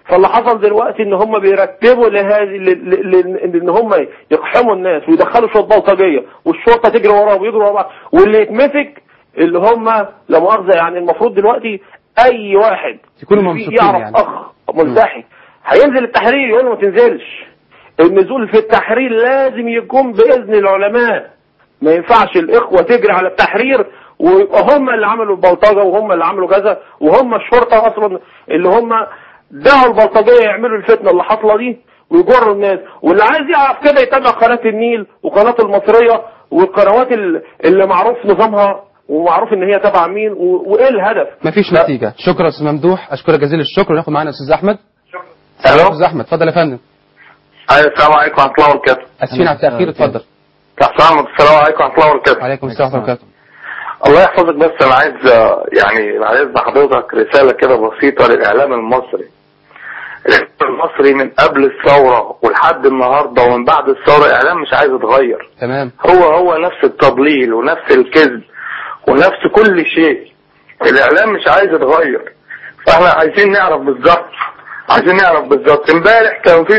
Speaker 9: فاللي حصل دلوقتي ان هم بيرتبوا لهذه ل- ل- ل- ان هم يقحموا الناس ويدخلوا شويه بلطجيه والشرطه تجري وراهم ويجروا ورا بعض واللي يتمسك اللي هم لا مؤاخذه يعني المفروض دلوقتي اي واحد
Speaker 3: يكونوا
Speaker 9: في-
Speaker 3: ممسوكين
Speaker 9: يعرف
Speaker 3: يعني.
Speaker 9: اخ ملتحي هينزل التحرير يقول له ما تنزلش النزول في التحرير لازم يكون باذن العلماء ما ينفعش الاخوه تجري على التحرير ويبقى هم اللي عملوا البلطجه وهم اللي عملوا كذا وهم الشرطه اصلا اللي هم دعوا البلطجيه يعملوا الفتنه اللي حاصله دي ويجروا الناس واللي عايز يعرف كده يتابع قناه النيل وقناه المصريه والقنوات ال- اللي معروف نظامها ومعروف ان هي تبع مين و- وايه الهدف
Speaker 3: مفيش
Speaker 9: لا.
Speaker 3: نتيجه شكرا استاذ ممدوح اشكرك جزيل الشكر وناخد معانا استاذ احمد
Speaker 6: الو
Speaker 3: استاذ احمد اتفضل يا فندم
Speaker 6: ايوه السلام عليكم ورحمه الله وبركاته
Speaker 3: اسفين على التاخير اتفضل
Speaker 6: تحت امرك السلام عليكم ورحمه الله وبركاته
Speaker 3: وعليكم السلام ورحمه الله وبركاته
Speaker 6: الله يحفظك بس انا عايز آه، يعني عايز بحضرتك رساله كده بسيطه للاعلام المصري الاعلام المصري من قبل الثوره ولحد النهارده ومن بعد الثوره اعلام مش عايز يتغير
Speaker 3: تمام
Speaker 6: هو هو نفس التضليل ونفس الكذب ونفس كل شيء الاعلام مش عايز يتغير فاحنا عايزين نعرف بالظبط عايزين نعرف بالظبط امبارح كان في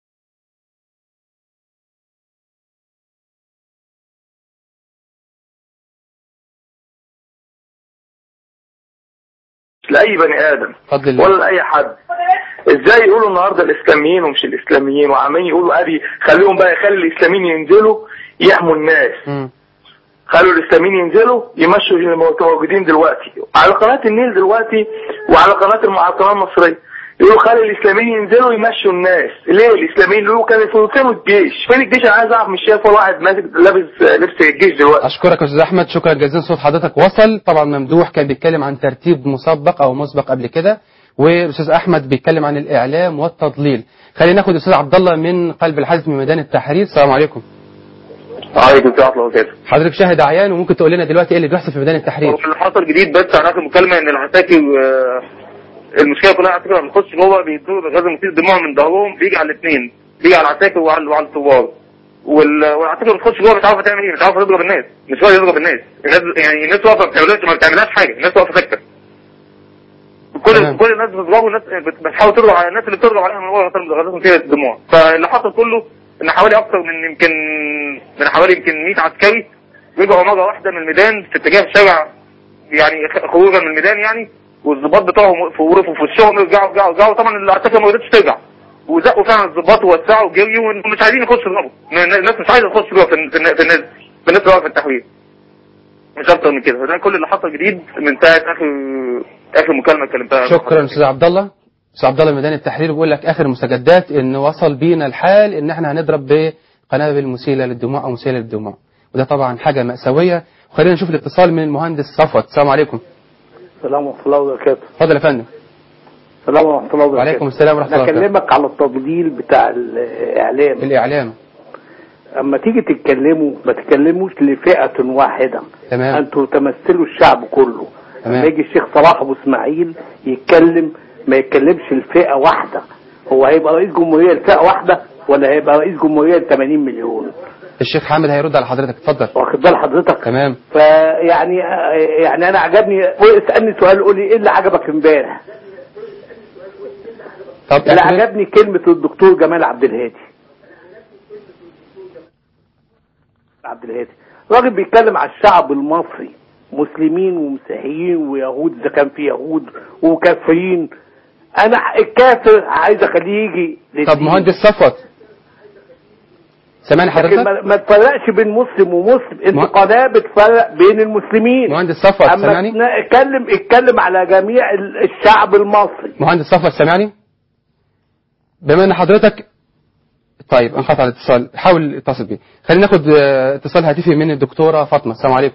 Speaker 6: لاي بني ادم
Speaker 3: اتفضل الله.
Speaker 6: ولا لاي حد ازاي يقولوا النهارده الاسلاميين ومش الاسلاميين وعمالين يقولوا ادي خليهم بقى يخلي الاسلاميين ينزلوا يحموا الناس
Speaker 3: مم.
Speaker 6: خلوا الاسلاميين ينزلوا يمشوا اللي موجودين دلوقتي على قناه النيل دلوقتي وعلى قناه الم- على القناه المصريه يقولوا خلي الاسلاميين ينزلوا يمشوا الناس ليه الاسلاميين يقولوا كانوا فين الجيش فين الجيش انا عايز اعرف مش شايف ولا واحد ماسك لابس لبس الجيش دلوقتي
Speaker 3: اشكرك يا استاذ احمد شكرا جزيلا صوت حضرتك وصل طبعا ممدوح كان بيتكلم عن ترتيب مسبق او مسبق قبل كده والاستاذ احمد بيتكلم عن الاعلام والتضليل خلينا ناخد الاستاذ عبد الله من قلب الحدث من ميدان التحرير السلام عليكم
Speaker 6: عليكم السلام ورحمه الله وبركاته
Speaker 3: حضرتك شاهد عيان وممكن تقول لنا دلوقتي ايه اللي بيحصل في ميدان التحرير
Speaker 5: اللي حصل جديد بس عن اخر مكالمه ان العساكر آه، المشكله كلها على فكره لما بنخش جوه بيدوا غاز مثير دموع من ظهرهم بيجي على الاثنين بيجي على العساكر وعلى وعلى الثوار وال- والعساكر بتخش جوه مش عارفه تعمل ايه مش عارفه تضرب الناس مش راضيه تضرب الناس الناس يعني الناس واقفه ما بتعملهاش ما بتعملهاش حاجه الناس واقفه ساكته كل
Speaker 3: تمام.
Speaker 5: كل الناس بتضرب والناس بت- بتحاول تضرب على الناس اللي بتضرب عليها من ورا غاز مثير الدموع فاللي حصل كله ان حوالي اكتر من يمكن من حوالي يمكن 100 عسكري رجعوا مره واحده من الميدان في اتجاه الشارع يعني خ- خروجا من الميدان يعني والظباط بتوعهم وقفوا وقفوا في وشهم يرجعوا يرجعوا يرجعوا طبعا العساكر ما قدرتش ترجع وزقوا فعلا الظباط ووسعوا وجريوا ومش عايزين يخشوا يضربوا الناس مش عايزه تخش جوه في الن- في الن- في الناس في الناس اللي واقفه في التحرير مش اكتر من كده ده كل اللي حصل جديد من ساعه اخر اخر مكالمه اتكلمتها
Speaker 3: شكرا استاذ عبد الله استاذ عبد الله من ميدان التحرير بيقول لك اخر المستجدات ان وصل بينا الحال ان احنا هنضرب بقنابل مسيله للدموع او مسيله للدموع وده طبعا حاجه ماساويه وخلينا نشوف الاتصال من المهندس صفوت السلام عليكم
Speaker 10: السلام ورحمة الله وبركاته
Speaker 3: اتفضل يا فندم
Speaker 10: السلام ورحمة الله وبركاته
Speaker 3: وعليكم السلام ورحمه
Speaker 10: أنا
Speaker 3: الله وبركاته
Speaker 10: أكلمك على التضليل بتاع الإعلام
Speaker 3: الاعلام
Speaker 10: أما تيجي تتكلموا ما تتكلموش لفئة واحدة
Speaker 3: تمام
Speaker 10: أنتوا تمثلوا الشعب كله
Speaker 3: تمام.
Speaker 10: لما يجي الشيخ صلاح أبو إسماعيل يتكلم ما يتكلمش لفئة واحدة هو هيبقى رئيس جمهورية لفئة واحدة ولا هيبقى رئيس جمهورية ل 80 مليون
Speaker 3: الشيخ حامد هيرد على حضرتك اتفضل
Speaker 10: واخد بال حضرتك
Speaker 3: تمام
Speaker 10: فيعني يعني انا عجبني اسالني سؤال قول لي ايه اللي عجبك امبارح
Speaker 3: طب
Speaker 10: اللي
Speaker 3: اعتبر-
Speaker 10: عجبني كلمة الدكتور جمال عبد الهادي عبد الهادي راجل بيتكلم على الشعب المصري مسلمين ومسيحيين ويهود اذا كان في يهود وكافرين انا الكافر عايز اخليه يجي
Speaker 3: طب
Speaker 10: للدين.
Speaker 3: مهندس صفوت سامعني
Speaker 10: لكن
Speaker 3: حضرتك
Speaker 10: ما, ما تفرقش بين مسلم ومسلم انت
Speaker 3: مه-
Speaker 10: قناه بتفرق بين المسلمين
Speaker 3: مهندس صفوت
Speaker 10: اما
Speaker 3: سامعني
Speaker 10: تنا- اتكلم اتكلم على جميع ال- الشعب المصري
Speaker 3: مهندس صفوت سامعني بما ان حضرتك طيب انقطع الاتصال حاول اتصل بيه خلينا ناخد آه، اتصال هاتفي من الدكتوره فاطمه السلام عليكم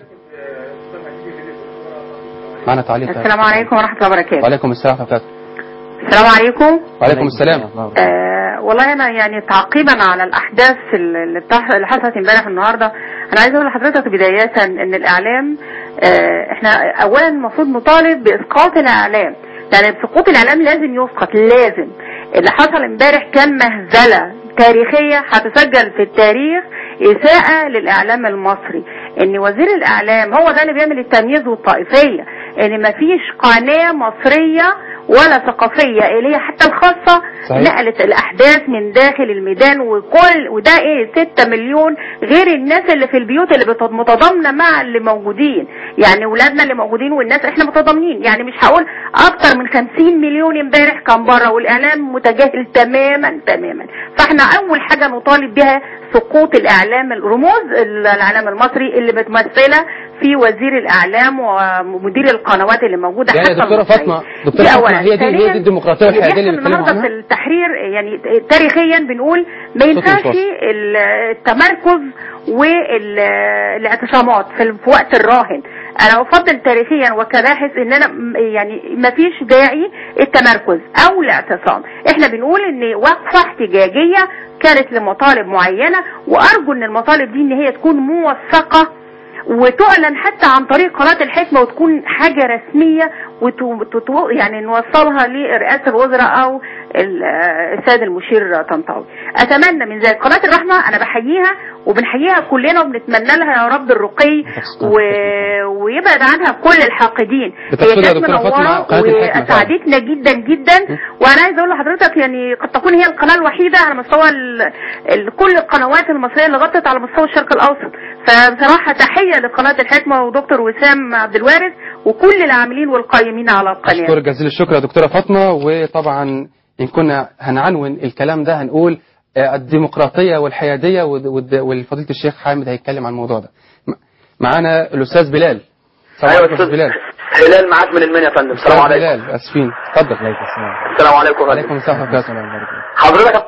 Speaker 3: معنا تعليق
Speaker 11: السلام عليكم ورحمة الله وبركاته
Speaker 3: وعليكم السلام ورحمه الله
Speaker 11: السلام عليكم
Speaker 3: وعليكم السلام
Speaker 11: آه والله أنا يعني تعقيبا على الأحداث اللي بتح- اللي حصلت امبارح النهاردة أنا عايزة أقول لحضرتك بداية إن الإعلام آه إحنا أولا المفروض نطالب بإسقاط الإعلام يعني سقوط الإعلام لازم يسقط لازم اللي حصل امبارح كان مهزلة تاريخية هتسجل في التاريخ إساءة للإعلام المصري إن وزير الإعلام هو ده اللي بيعمل التمييز والطائفية إن مفيش قناة مصرية ولا ثقافيه اللي هي حتى الخاصه
Speaker 3: صحيح.
Speaker 11: نقلت الاحداث من داخل الميدان وكل وده ايه 6 مليون غير الناس اللي في البيوت اللي بت- متضامنه مع اللي موجودين يعني ولادنا اللي موجودين والناس احنا متضامنين يعني مش هقول اكتر من 50 مليون امبارح كان بره والاعلام متجاهل تماما تماما فاحنا اول حاجه نطالب بها سقوط الاعلام الرموز الاعلام المصري اللي متمثله في وزير الاعلام ومدير القنوات اللي موجوده
Speaker 3: يعني يا
Speaker 11: حتى
Speaker 3: دكتوره
Speaker 11: المصرية.
Speaker 3: فاطمه دكتوره
Speaker 11: دي
Speaker 3: فاطمه
Speaker 11: أولاً.
Speaker 3: هي دي هي
Speaker 11: ثانياً،
Speaker 3: دي الديمقراطيه
Speaker 11: اللي
Speaker 3: والحياديه اللي
Speaker 11: بيحصل
Speaker 3: بيتكلموا
Speaker 11: النهارده في
Speaker 3: عنها
Speaker 11: التحرير يعني تاريخيا بنقول ما ينفعش
Speaker 3: الفصل.
Speaker 11: ال- التمركز والاعتصامات في في وقت الراهن انا افضل تاريخيا وكباحث ان انا م- يعني ما فيش داعي التمركز او الاعتصام احنا بنقول ان وقفه احتجاجيه كانت لمطالب معينه وارجو ان المطالب دي ان هي تكون موثقه وتعلن حتى عن طريق قناة الحكمة وتكون حاجة رسمية وتتو يعني نوصلها لرئاسة الوزراء أو ال- السيد المشير طنطاوي أتمنى من ذلك قناة الرحمة أنا بحييها وبنحييها كلنا وبنتمنى لها يا رب الرقي و... ويبعد عنها كل الحاقدين
Speaker 3: بتقصدي يا
Speaker 11: كانت
Speaker 3: دكتورة فاطمة
Speaker 11: منورة
Speaker 3: قناة الحكمة فعلا.
Speaker 11: وأسعدتنا جدا جدا وأنا عايزة أقول لحضرتك يعني قد تكون هي القناة الوحيدة على مستوى ال... ال... كل القنوات المصرية اللي غطت على مستوى الشرق الأوسط فبصراحة تحية لقناة الحكمة ودكتور وسام عبد الوارث وكل العاملين والقائمين على القناة
Speaker 3: أشكر جزيل الشكر يا دكتورة فاطمة وطبعا إن كنا هنعنون الكلام ده هنقول آه، الديمقراطية والحيادية ود- ود- والفضيلة الشيخ حامد هيتكلم عن الموضوع ده م- معانا الأستاذ بلال السلام
Speaker 12: ايوه
Speaker 3: عليكم
Speaker 12: استاذ
Speaker 3: أستاذ بلال
Speaker 12: هلال معاك من المنيا يا فندم السلام
Speaker 3: أستاذ
Speaker 12: عليكم
Speaker 3: بلال أسفين اتفضل
Speaker 12: السلام عليكم يا فندم.
Speaker 3: عليكم السلام ورحمة الله
Speaker 12: حضرتك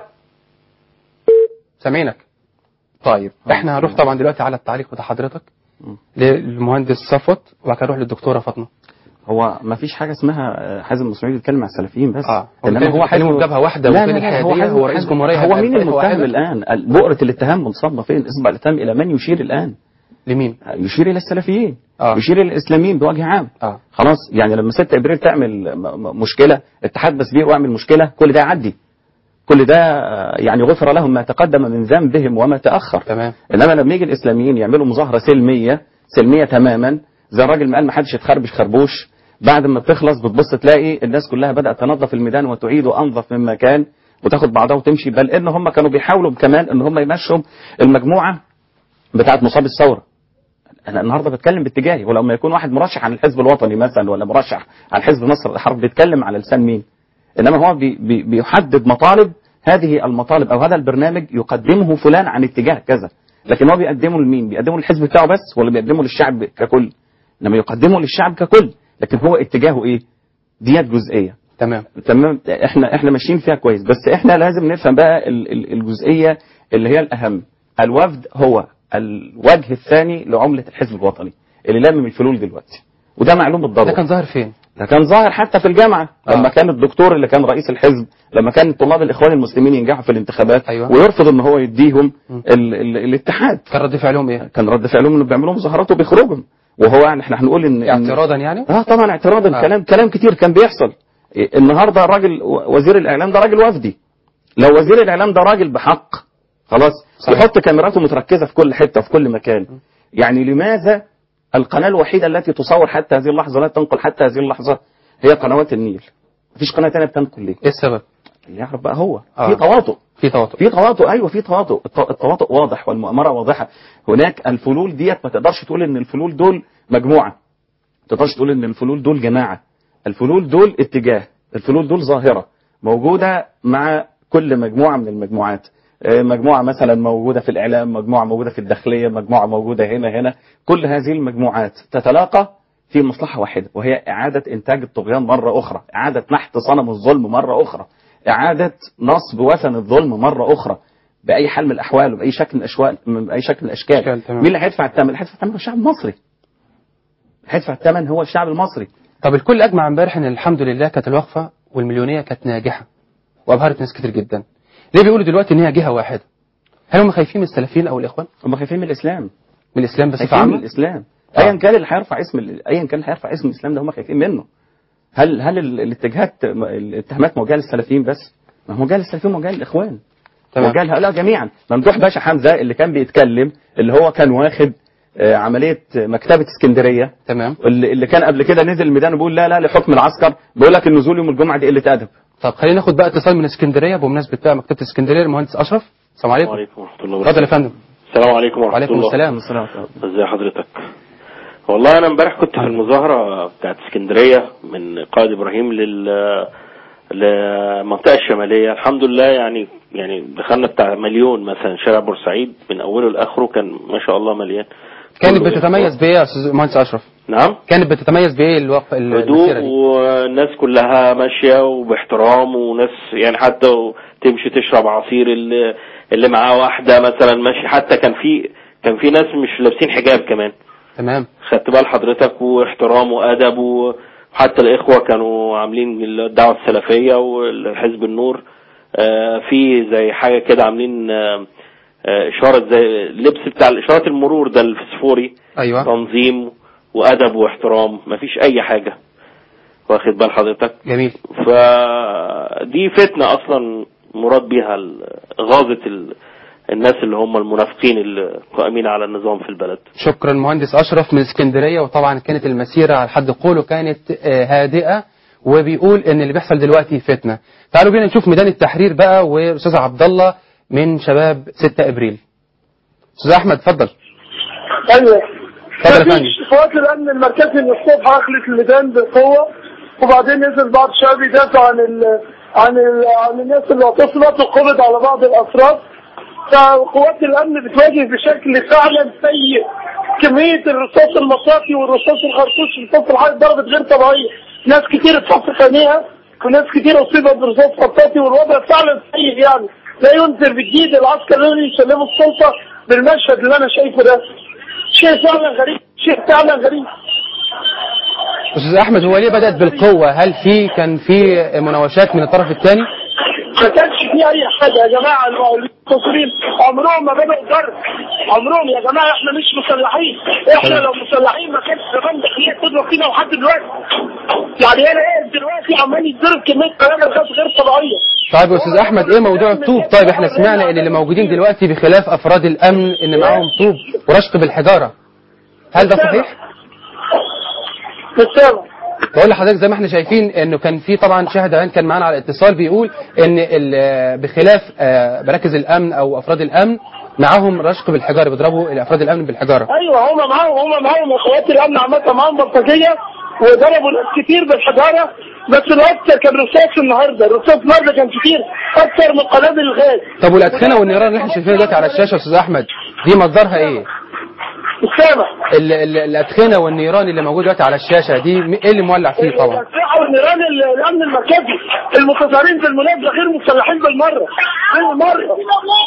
Speaker 3: سامعينك طيب احنا هنروح طبعا دلوقتي على التعليق بتاع حضرتك للمهندس صفوت وبعد كده نروح للدكتورة فاطمة
Speaker 4: هو ما فيش حاجه اسمها آه، حازم اسماعيل بيتكلم مع السلفيين بس
Speaker 3: اه هو بيتكلم- بيتكلموا بجبهة واحدة
Speaker 4: لا
Speaker 3: وفين
Speaker 4: لا لا
Speaker 3: الحيادية
Speaker 4: حازم-
Speaker 3: هو رئيس
Speaker 4: حازم-
Speaker 3: جمهورية
Speaker 4: هو
Speaker 3: هيبقى
Speaker 4: مين
Speaker 3: بفرقة
Speaker 4: المتهم
Speaker 3: واحدة؟
Speaker 4: الان بؤره الاتهام منصبه فين اصبع الاتهام الى من يشير الان
Speaker 3: لمين
Speaker 4: يشير الى السلفيين
Speaker 3: آه.
Speaker 4: يشير الى الاسلاميين بوجه عام
Speaker 3: آه.
Speaker 4: خلاص يعني لما 6 ابريل تعمل م- م- مشكله اتحاد بسبيق واعمل مشكله كل ده يعدي كل ده آه، يعني غفر لهم ما تقدم من ذنبهم وما تاخر
Speaker 3: تمام
Speaker 4: انما لما يجي الاسلاميين يعملوا مظاهره سلميه سلميه تماما زي الراجل ما قال ما حدش يتخربش خربوش بعد ما بتخلص بتبص تلاقي الناس كلها بدات تنظف الميدان وتعيد انظف مما كان وتاخد بعضها وتمشي بل ان هم كانوا بيحاولوا كمان ان هم يمشوا المجموعه بتاعه مصاب الثوره انا النهارده بتكلم باتجاهي ولما يكون واحد مرشح عن الحزب الوطني مثلا ولا مرشح عن حزب مصر الحرب بيتكلم على لسان مين انما هو بي بي بيحدد مطالب هذه المطالب او هذا البرنامج يقدمه فلان عن اتجاه كذا لكن هو بيقدمه لمين بيقدمه للحزب بتاعه بس ولا بيقدمه للشعب ككل انما يقدمه للشعب ككل لكن هو اتجاهه ايه ديت جزئيه
Speaker 3: تمام
Speaker 4: تمام احنا احنا ماشيين فيها كويس بس احنا لازم نفهم بقى ال- ال- الجزئيه اللي هي الاهم الوفد هو الوجه الثاني لعمله الحزب الوطني اللي لامم الفلول دلوقتي وده معلوم بالضروره
Speaker 3: ده كان ظاهر فين
Speaker 4: ده كان ظاهر حتى في الجامعه
Speaker 3: آه.
Speaker 4: لما كان الدكتور اللي كان رئيس الحزب لما كان طلاب الاخوان المسلمين ينجحوا في الانتخابات
Speaker 3: أيوة.
Speaker 4: ويرفض ان هو يديهم ال ال الاتحاد
Speaker 3: كان رد فعلهم ايه
Speaker 4: كان رد فعلهم انه بيعملوا مظاهرات وبيخرجهم وهو يعني احنا هنقول ان إن-
Speaker 3: اعتراضا يعني
Speaker 4: اه طبعا اعتراضا
Speaker 3: آه.
Speaker 4: كلام كلام كتير كان بيحصل إيه، النهارده راجل و- وزير الاعلام ده راجل وفدي لو وزير الاعلام ده راجل بحق خلاص
Speaker 3: صحيح.
Speaker 4: يحط كاميراته متركزه في كل حته في كل مكان يعني لماذا القناه الوحيده التي تصور حتى هذه اللحظه لا تنقل حتى هذه اللحظه هي قنوات النيل مفيش قناه ثانيه بتنقل ليه
Speaker 3: ايه السبب
Speaker 4: يعرف بقى هو
Speaker 3: آه.
Speaker 4: في تواطؤ
Speaker 3: في تواطؤ
Speaker 4: في تواطؤ ايوه في تواطؤ الت- التواطؤ واضح والمؤامره واضحه هناك الفلول ديت ما تقدرش تقول ان الفلول دول مجموعه ما تقدرش تقول ان الفلول دول جماعه الفلول دول اتجاه الفلول دول ظاهره موجوده مع كل مجموعه من المجموعات آه، مجموعه مثلا موجوده في الاعلام مجموعه موجوده في الداخليه مجموعه موجوده هنا هنا كل هذه المجموعات تتلاقى في مصلحه واحده وهي اعاده انتاج الطغيان مره اخرى اعاده نحت صنم الظلم مره اخرى اعاده نصب وثن الظلم مره اخرى باي حال من الاحوال وباي شكل من الاشكال من اي شكل من الاشكال
Speaker 3: أشكال، تمام.
Speaker 4: مين اللي هيدفع الثمن اللي هيدفع الثمن هو الشعب المصري هيدفع الثمن هو الشعب المصري
Speaker 3: طب الكل اجمع امبارح ان الحمد لله كانت الوقفه والمليونيه كانت ناجحه وابهرت ناس كتير جدا ليه بيقولوا دلوقتي ان هي جهه واحده هل هم خايفين من السلفيين او الاخوان
Speaker 4: هم خايفين من الاسلام
Speaker 3: من الاسلام بصفه
Speaker 4: خايفين من
Speaker 3: عامه
Speaker 4: الاسلام
Speaker 3: آه.
Speaker 4: ايا كان اللي هيرفع اسم ال- ايا كان اللي هيرفع اسم الاسلام ده هم خايفين منه هل هل ال- الاتجاهات الاتهامات موجهه للسلفيين بس ما هو موجهه للسلفيين وموجهه للاخوان
Speaker 3: تمام.
Speaker 4: موجهه لهؤلاء جميعا ممدوح باشا حمزه اللي كان بيتكلم اللي هو كان واخد آه، عمليه مكتبه اسكندريه
Speaker 3: تمام
Speaker 4: اللي اللي كان قبل كده نزل الميدان وبيقول لا لا لحكم العسكر بيقول لك النزول يوم الجمعه دي قله ادب
Speaker 3: طب خلينا ناخد بقى اتصال من اسكندريه بمناسبه بقى مكتبه اسكندريه المهندس اشرف السلام عليكم
Speaker 13: وعليكم ورحمة الله
Speaker 3: اتفضل يا فندم
Speaker 13: السلام عليكم ورحمة
Speaker 3: وعليكم
Speaker 13: الله
Speaker 3: السلام
Speaker 13: ازي حضرتك والله انا امبارح كنت في المظاهرة بتاعت اسكندرية من قائد ابراهيم لل للمنطقة الشمالية الحمد لله يعني يعني دخلنا بتاع مليون مثلا شارع بورسعيد من اوله لاخره كان ما شاء الله مليان
Speaker 3: كانت
Speaker 13: كله
Speaker 3: بتتميز بايه يا استاذ مهندس اشرف
Speaker 13: نعم
Speaker 3: كانت بتتميز بايه الوقف المسيره
Speaker 13: هدوء
Speaker 3: دي
Speaker 13: والناس كلها ماشية وباحترام وناس يعني حتى تمشي تشرب عصير اللي, اللي معاه واحدة مثلا ماشي حتى كان في كان في ناس مش لابسين حجاب كمان
Speaker 3: تمام
Speaker 13: خدت بال حضرتك واحترام وادب وحتى الاخوه كانوا عاملين الدعوه السلفيه والحزب النور آه، في زي حاجه كده عاملين آه، آه، اشاره زي اللبس بتاع اشارات المرور ده الفسفوري
Speaker 3: ايوه
Speaker 13: تنظيم وادب واحترام مفيش اي حاجه واخد بال حضرتك
Speaker 3: جميل
Speaker 13: فدي فتنه اصلا مراد بيها ال- غاظه ال- الناس اللي هم المنافقين اللي قائمين على النظام في البلد
Speaker 3: شكرا مهندس اشرف من اسكندريه وطبعا كانت المسيره على حد قوله كانت آه، هادئه وبيقول ان اللي بيحصل دلوقتي فتنه تعالوا بينا نشوف ميدان التحرير بقى واستاذ عبد الله من شباب 6 ابريل استاذ احمد اتفضل
Speaker 14: ايوه
Speaker 3: اتفضل يا فندم
Speaker 14: مفيش قوات الامن المركزي من الصبح اخلت الميدان بالقوه وبعدين نزل بعض الشباب يدافع عن ال عن ال عن الناس اللي اعتصمت وقبض على بعض الافراد فقوات الامن بتواجه بشكل فعلا سيء كميه الرصاص المطاطي والرصاص الخرطوش رصاص الحرب ضربت غير طبيعيه ناس كتير اتحط في عينيها وناس كتير اصيبت برصاص خطاطي والوضع فعلا سيء يعني لا ينذر بالجيد العسكر اللي يسلموا السلطه بالمشهد اللي انا شايفه ده شيء فعلا غريب شيء فعلا غريب
Speaker 3: استاذ احمد هو ليه بدات بالقوه هل في كان في مناوشات من الطرف الثاني
Speaker 14: ما كانش فيه اي حاجه يا جماعه المنتصرين عمرهم ما بدأوا ضرب عمرهم يا جماعه احنا مش مسلحين احنا لو مسلحين ما كانش زمان داخلين تضرب فينا لحد دلوقتي يعني انا ايه دلوقتي عمال يتضرب كميه كلام غير غير طبيعيه
Speaker 3: طيب يا استاذ احمد ايه موضوع الطوب طيب احنا سمعنا ان اللي موجودين دلوقتي بخلاف افراد الامن ان معاهم طوب ورشق بالحجاره هل ده صحيح
Speaker 14: بالسبب
Speaker 3: بقول لحضرتك زي ما احنا شايفين انه كان في طبعا شاهد عين كان معانا على الاتصال بيقول ان ال- بخلاف آه، مراكز الامن او افراد الامن معاهم رشق بالحجاره بيضربوا افراد الامن بالحجاره
Speaker 14: ايوه هم معاهم هم معاهم اخوات الامن عامه معاهم بلطجيه وضربوا ناس كتير بالحجاره بس الاكثر كان رصاص النهارده الرصاص النهارده كان كتير اكثر من قنابل الغاز
Speaker 3: طب والادخنه والنيران اللي احنا شايفينها دلوقتي على الشاشه يا استاذ احمد دي مصدرها ايه؟
Speaker 14: السامع
Speaker 3: ال- ال- الادخنه والنيران اللي موجوده دلوقتي على الشاشه دي م- ايه اللي مولع فيه طبعا؟
Speaker 14: الأسلحة والنيران ال- الأمن المركزي المتظاهرين بالمناسبة غير مسلحين بالمرة بالمرة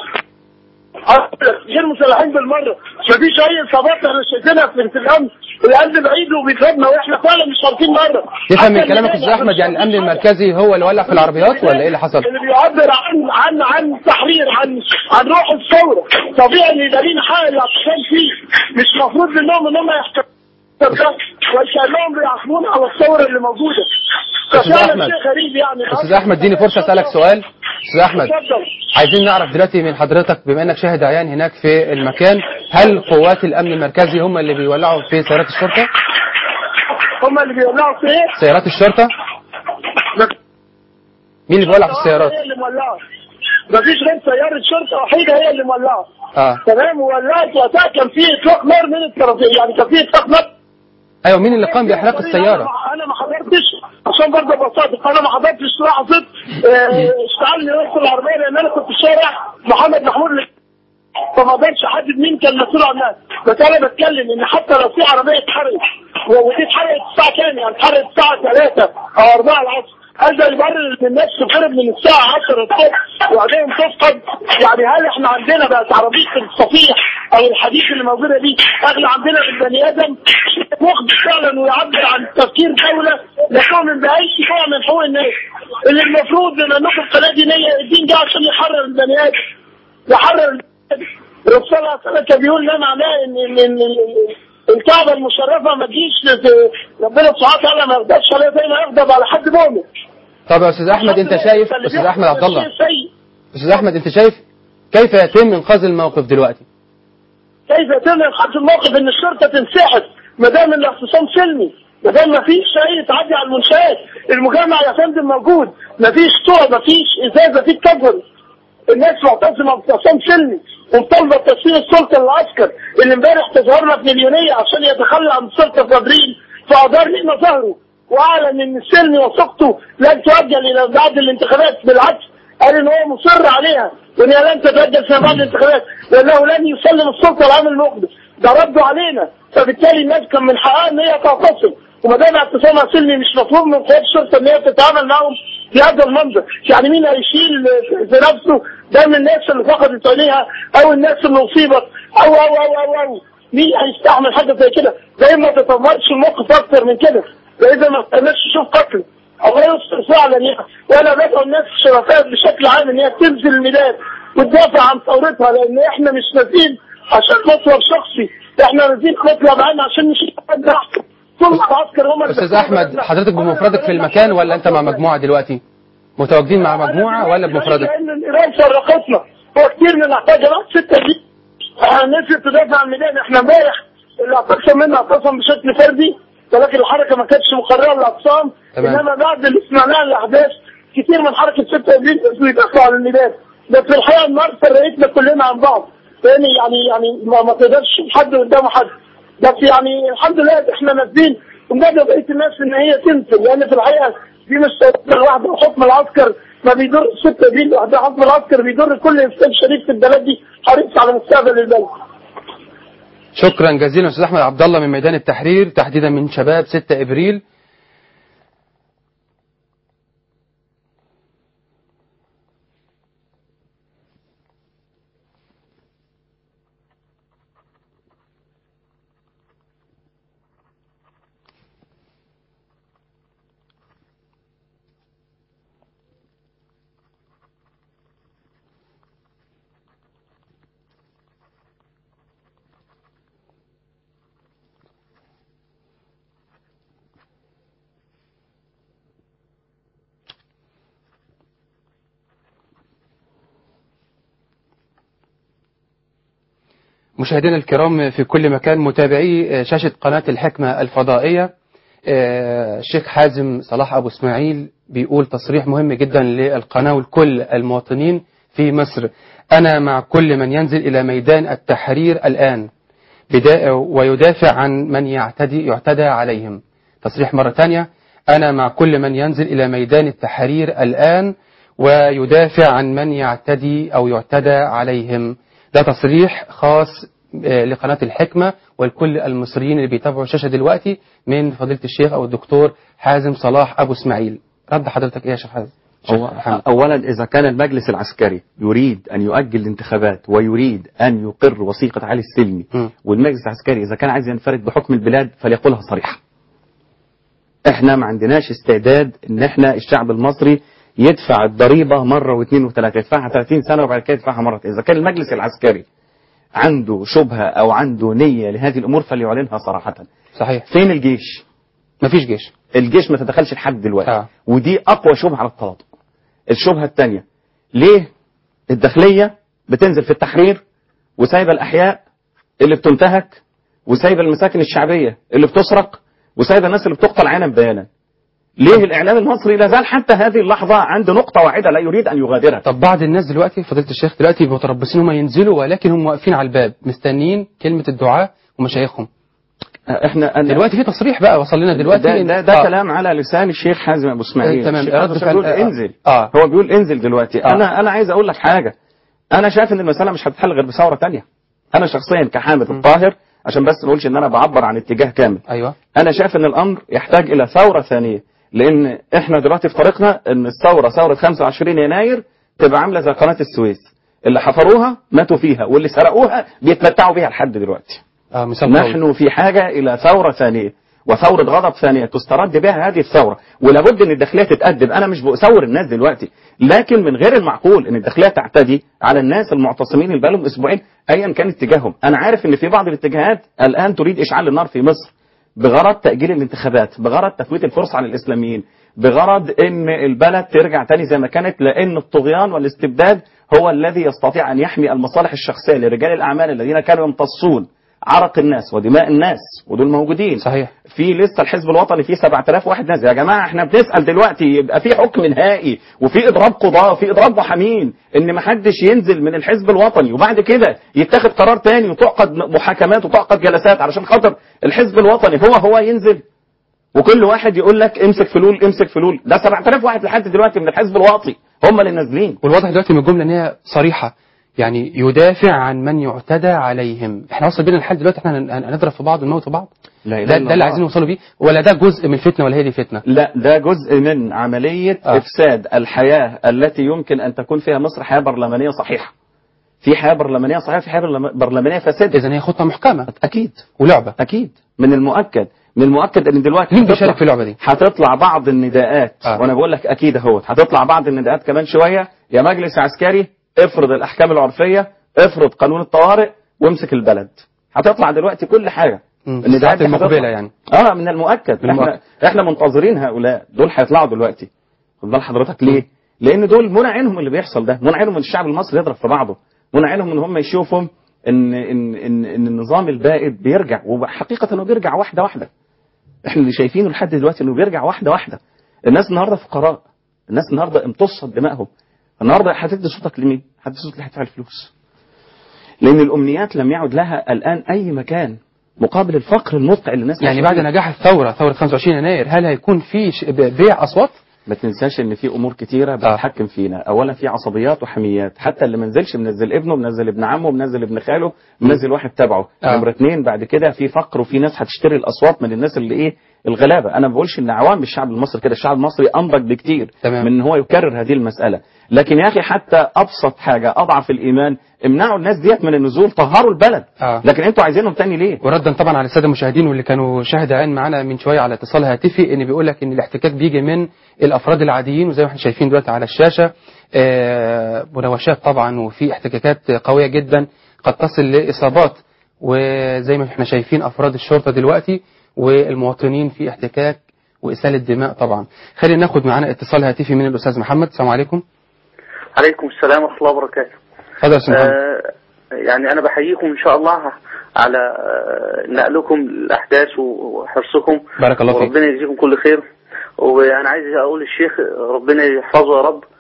Speaker 14: غير مسلحين بالمرة مفيش أي إصابات احنا شايفينها في في الأمن الأمن بعيد وبيضربنا وإحنا فعلا مش عارفين مرة
Speaker 3: تفهم من كلامك يا استاذ احمد يعني الامن المركزي هو اللي ولع في العربيات ولا ايه اللي حصل؟
Speaker 14: اللي بيعبر عن عن عن تحرير عن عن روح الثورة طبيعي ان يبقى لينا حق الاعتصام فيه مش مفروض منهم ان هم يحترموا وكانهم بيعاقبونا على الثورة اللي موجودة
Speaker 3: أستاذ
Speaker 14: ففعلا
Speaker 3: أحمد.
Speaker 14: شيء غريب يعني
Speaker 3: استاذ احمد اديني فرصه اسالك سؤال استاذ احمد
Speaker 14: اتفضل
Speaker 3: عايزين نعرف دلوقتي من حضرتك بما انك شاهد عيان هناك في المكان هل قوات الامن المركزي هم اللي بيولعوا في سيارات الشرطه؟
Speaker 14: هم اللي بيولعوا في ايه؟
Speaker 3: سيارات الشرطه؟ مين اللي بيولع في السيارات؟
Speaker 14: هي اللي مولعة مفيش غير سيارة شرطة وحيدة هي اللي مولعة
Speaker 3: اه
Speaker 14: تمام وولعت وقتها كان في اطلاق نار من الطرفين يعني كان في اطلاق نار
Speaker 3: ايوه مين اللي قام باحراق السياره؟
Speaker 14: انا ما حضرتش عشان برضه ابقى صادق انا ما حضرتش لحظه آه، اشتعلني نص العربيه لان انا كنت في شارع محمد محمود اللي- فما اقدرش احدد مين كان مسؤول عنها بس انا بتكلم ان حتى لو في عربيه اتحرقت و- ودي اتحرقت الساعه كام يعني اتحرقت الساعه 3 او 4 العصر هل ده يبرر ان الناس تتضرب من الساعه 10 الصبح وبعدين تفقد يعني هل احنا عندنا بقت عربيه الصفيح او الحديث اللي موجوده دي اغلى عندنا من البني ادم مخبر فعلا ويعبر عن تفكير دوله لا تؤمن باي نوع من حقوق الناس اللي المفروض بما انكم قناه دينيه الدين ده عشان يحرر البني ادم يحرر البني ادم الرسول صلى الله عليه وسلم كان بيقول ده معناه ان ان ان إن الكعبه المشرفه ما تجيش ل- ربنا سبحانه وتعالى ما يغضبش عليها زي ما يغضب على حد مؤمن
Speaker 3: طب يا استاذ احمد انت شايف استاذ احمد عبد الله استاذ احمد انت شايف كيف يتم انقاذ الموقف دلوقتي؟
Speaker 14: كيف يتم إنقاذ الموقف إن الشرطة تنسحب ما دام الاعتصام سلمي ما دام ما فيش أي تعدي على المنشآت المجمع يا فندم موجود ما فيش طوع ما فيش إزاز ما فيش كفر الناس معتصمة باعتصام سلمي ومطالبة بتسليم السلطة للعسكر اللي امبارح تظهر لك مليونية عشان يتخلى عن السلطة في ابريل فأدار لنا ظهره واعلن ان السلم وثقته لن تؤجل الى بعد الانتخابات بالعكس قال ان هو مصر عليها وان هي لن تتاجل في بعد الانتخابات لانه لن يسلم السلطه العام المقبل ده ردوا علينا فبالتالي الناس كان من حقها ان هي تعتصم وما دام اعتصامها سلمي مش مطلوب من قوات الشرطه ان هي تتعامل معهم بهذا المنظر يعني مين هيشيل في نفسه ده من الناس اللي فقدت عينيها او الناس اللي اصيبت او او او او, أو. مين هيستحمل حاجه زي كده زي ما تطورش الموقف اكتر من كده واذا ما استناش تشوف قتل الله يستر فعلا يعني وانا بدعو الناس الشرفاء بشكل عام ان هي تنزل الميدان وتدافع عن ثورتها لان احنا مش نازلين عشان مطلب شخصي احنا نازلين مطلب عام عشان نشيل حد احسن كل العسكر هم اللي
Speaker 3: استاذ احمد حضرتك بمفردك في المكان ولا انت مع مجموعه دلوقتي متواجدين مع مجموعه ولا بمفردك
Speaker 14: لان الايران فرقتنا هو كتير من الاحتاج جماعه ستة دي نزلت تدافع عن الميدان احنا امبارح اللي اعتصم منا اعتصم بشكل فردي ولكن الحركه ما كانتش مقرره للاعتصام
Speaker 3: تمام.
Speaker 14: انما بعد اللي سمعناه الاحداث كتير من حركه 6 ابريل نزلوا يدافعوا عن الميدان بس في الحقيقه النار فرقتنا كلنا عن بعض لان يعني يعني ما, ما تقدرش حد قدام حد بس يعني الحمد لله احنا نازلين وندعو بقيه الناس ان هي تنزل لان في الحقيقه دي مش ثورتنا لوحدها وحكم العسكر ما بيضر 6 ابريل لوحدها حكم العسكر بيضر كل انسان شريف في البلد دي حريص على مستقبل البلد
Speaker 3: شكرا جزيلا استاذ احمد عبد الله من ميدان التحرير تحديدا من شباب 6 ابريل مشاهدينا الكرام في كل مكان متابعي شاشة قناة الحكمة الفضائية آه، الشيخ حازم صلاح أبو إسماعيل بيقول تصريح مهم جدا للقناة ولكل المواطنين في مصر أنا مع كل من ينزل إلى ميدان التحرير الآن بدا- ويدافع عن من يعتدي يعتدى عليهم تصريح مرة ثانية أنا مع كل من ينزل إلى ميدان التحرير الآن ويدافع عن من يعتدي أو يعتدى عليهم ده تصريح خاص آه، لقناة الحكمة ولكل المصريين اللي بيتابعوا الشاشة دلوقتي من فضيلة الشيخ أو الدكتور حازم صلاح أبو إسماعيل رد حضرتك إيه يا شيخ حازم
Speaker 4: هو اولا اذا كان المجلس العسكري يريد ان يؤجل الانتخابات ويريد ان يقر وثيقه علي السلمي والمجلس العسكري اذا كان عايز ينفرد بحكم البلاد فليقولها صريحه احنا ما عندناش استعداد ان احنا الشعب المصري يدفع الضريبه مره واثنين وثلاثه يدفعها 30 سنه وبعد كده يدفعها مره اذا كان المجلس العسكري عنده شبهه او عنده نيه لهذه الامور فليعلنها صراحه
Speaker 3: صحيح
Speaker 4: فين الجيش
Speaker 3: مفيش جيش
Speaker 4: الجيش ما تدخلش لحد دلوقتي آه. ودي اقوى شبهه على التواطؤ الشبهه الثانيه ليه الداخليه بتنزل في التحرير وسايبه الاحياء اللي بتنتهك وسايبه المساكن الشعبيه اللي بتسرق وسايبه الناس اللي بتقتل عينا بيانا ليه الاعلام المصري لا زال حتى هذه اللحظه عنده نقطه واحده لا يريد ان يغادرها
Speaker 3: طب بعض الناس دلوقتي فضيلة الشيخ دلوقتي متربصين هم ينزلوا ولكن هم واقفين على الباب مستنيين كلمة الدعاء ومشايخهم
Speaker 4: احنا أنا
Speaker 3: دلوقتي في تصريح بقى وصل لنا دلوقتي
Speaker 4: ده,
Speaker 3: إن-
Speaker 4: ده, ده
Speaker 3: آه.
Speaker 4: كلام على لسان الشيخ حازم ابو اسماعيل
Speaker 3: آه، تمام.
Speaker 4: الشيخ
Speaker 3: رد
Speaker 4: حازم
Speaker 3: فعل-
Speaker 4: بيقول
Speaker 3: آه.
Speaker 4: انزل
Speaker 3: آه.
Speaker 4: هو بيقول انزل دلوقتي
Speaker 3: آه.
Speaker 4: انا انا عايز اقول لك حاجه انا شايف ان المساله مش هتتحل غير بثوره تانية انا شخصيا كحامد الطاهر عشان بس ما اقولش ان انا بعبر عن اتجاه كامل
Speaker 3: ايوه
Speaker 4: انا شايف ان الامر يحتاج الى ثوره ثانيه لان احنا دلوقتي في طريقنا ان الثوره ثوره 25 يناير تبقى عامله زي قناه السويس اللي حفروها ماتوا فيها واللي سرقوها بيتمتعوا بيها لحد دلوقتي
Speaker 3: اه مثال قوي.
Speaker 4: نحن في حاجة إلى ثورة ثانية وثورة غضب ثانية تسترد بها هذه الثورة ولابد أن الداخلية تتأدب أنا مش بأثور الناس دلوقتي لكن من غير المعقول أن الداخلية تعتدي على الناس المعتصمين اللي بقالهم أسبوعين أيا كان اتجاههم أنا عارف أن في بعض الاتجاهات الآن تريد إشعال النار في مصر بغرض تأجيل الانتخابات بغرض تفويت الفرصة على الإسلاميين بغرض أن البلد ترجع تاني زي ما كانت لأن الطغيان والاستبداد هو الذي يستطيع أن يحمي المصالح الشخصية لرجال الأعمال الذين كانوا يمتصون عرق الناس ودماء الناس ودول موجودين
Speaker 3: صحيح
Speaker 4: في لسه الحزب الوطني فيه 7000 واحد نازل يا جماعه احنا بنسال دلوقتي يبقى في حكم نهائي وفي اضراب قضاه وفي اضراب محامين ان ما حدش ينزل من الحزب الوطني وبعد كده يتخذ قرار تاني وتعقد محاكمات وتعقد جلسات علشان خاطر الحزب الوطني هو هو ينزل وكل واحد يقول لك امسك فلول امسك فلول ده 7000 واحد لحد دلوقتي من الحزب الوطني هم اللي نازلين
Speaker 3: والواضح دلوقتي من الجمله ان هي صريحه يعني يدافع عن من يعتدى عليهم احنا وصل بينا الحال دلوقتي احنا هن- هنضرب في بعض ونموت في بعض
Speaker 4: لا إله
Speaker 3: ده,
Speaker 4: إلا
Speaker 3: ده اللي
Speaker 4: الله.
Speaker 3: عايزين نوصلوا بيه ولا ده جزء من الفتنه ولا هي دي فتنه
Speaker 4: لا ده جزء من عملية
Speaker 3: آه.
Speaker 4: آه. إفساد الحياة التي يمكن أن تكون فيها مصر حياة برلمانية صحيحة في حياة برلمانية صحيحة في حياة برلم- برلمانية فاسدة
Speaker 3: اذا هي خطه محكمه
Speaker 4: أكيد
Speaker 3: ولعبه
Speaker 4: أكيد من المؤكد من المؤكد ان دلوقتي
Speaker 3: مين
Speaker 4: هتطلع-
Speaker 3: بيشارك في اللعبه دي
Speaker 4: هتطلع بعض النداءات
Speaker 3: آه.
Speaker 4: آه. وانا بقول لك اكيد اهوت هتطلع بعض النداءات كمان شويه يا مجلس عسكري افرض الاحكام العرفيه افرض قانون الطوارئ وامسك البلد هتطلع دلوقتي كل حاجه
Speaker 3: مم.
Speaker 4: النداءات
Speaker 3: الساعات
Speaker 4: دي
Speaker 3: المقبله
Speaker 4: هتطلع.
Speaker 3: يعني
Speaker 4: اه من المؤكد
Speaker 3: من المؤكد.
Speaker 4: احنا احنا منتظرين هؤلاء دول هيطلعوا دلوقتي خد بال حضرتك ليه؟ لان دول منع عينهم اللي بيحصل ده منع عينهم ان الشعب المصري يضرب في بعضه منع عينهم ان هم يشوفوا ان ان ان, إن النظام البائد بيرجع وحقيقه انه بيرجع واحده واحده احنا اللي شايفينه لحد دلوقتي انه بيرجع واحده واحده الناس النهارده فقراء الناس النهارده امتصت دمائهم النهارده هتدي صوتك لمين؟ هتدي صوتك اللي هيدفع الفلوس لان الامنيات لم يعد لها الان اي مكان مقابل الفقر المدقع اللي الناس
Speaker 3: يعني
Speaker 4: عايشة
Speaker 3: بعد
Speaker 4: فيه.
Speaker 3: نجاح الثوره ثوره 25 يناير هل هيكون في ش- ب- بيع اصوات
Speaker 4: ما تنساش ان في امور كتيره بتتحكم فينا اولا في عصبيات وحميات حتى اللي منزلش منزل ابنه منزل ابن عمه منزل ابن خاله منزل واحد تبعه
Speaker 3: آه.
Speaker 4: نمره اتنين بعد كده في فقر وفي ناس هتشتري الاصوات من الناس اللي ايه الغلابه انا ما بقولش ان عوام الشعب المصري كده الشعب المصري انضج بكتير
Speaker 3: تمام.
Speaker 4: من ان هو يكرر هذه المساله لكن يا اخي حتى ابسط حاجه اضعف الايمان امنعوا الناس ديت من النزول طهروا البلد
Speaker 3: آه.
Speaker 4: لكن انتوا عايزينهم تاني ليه
Speaker 3: وردا طبعا على الساده المشاهدين واللي كانوا شاهد عين معانا من شويه على اتصال هاتفي ان بيقول لك ان الاحتكاك بيجي من الافراد العاديين وزي ما احنا شايفين دلوقتي على الشاشه آه، مناوشات طبعا وفي احتكاكات قويه جدا قد تصل لاصابات وزي ما احنا شايفين افراد الشرطه دلوقتي والمواطنين في احتكاك واساله دماء طبعا خلينا ناخد معانا اتصال هاتفي من الاستاذ محمد السلام عليكم
Speaker 15: عليكم السلام ورحمة الله وبركاته
Speaker 3: اتفضل يا استاذ محمد
Speaker 15: آه يعني أنا بحييكم إن شاء الله على آه، نقلكم الأحداث وحرصكم
Speaker 3: بارك الله فيك.
Speaker 15: وربنا يجزيكم كل خير وأنا عايز أقول للشيخ ربنا يحفظه يا رب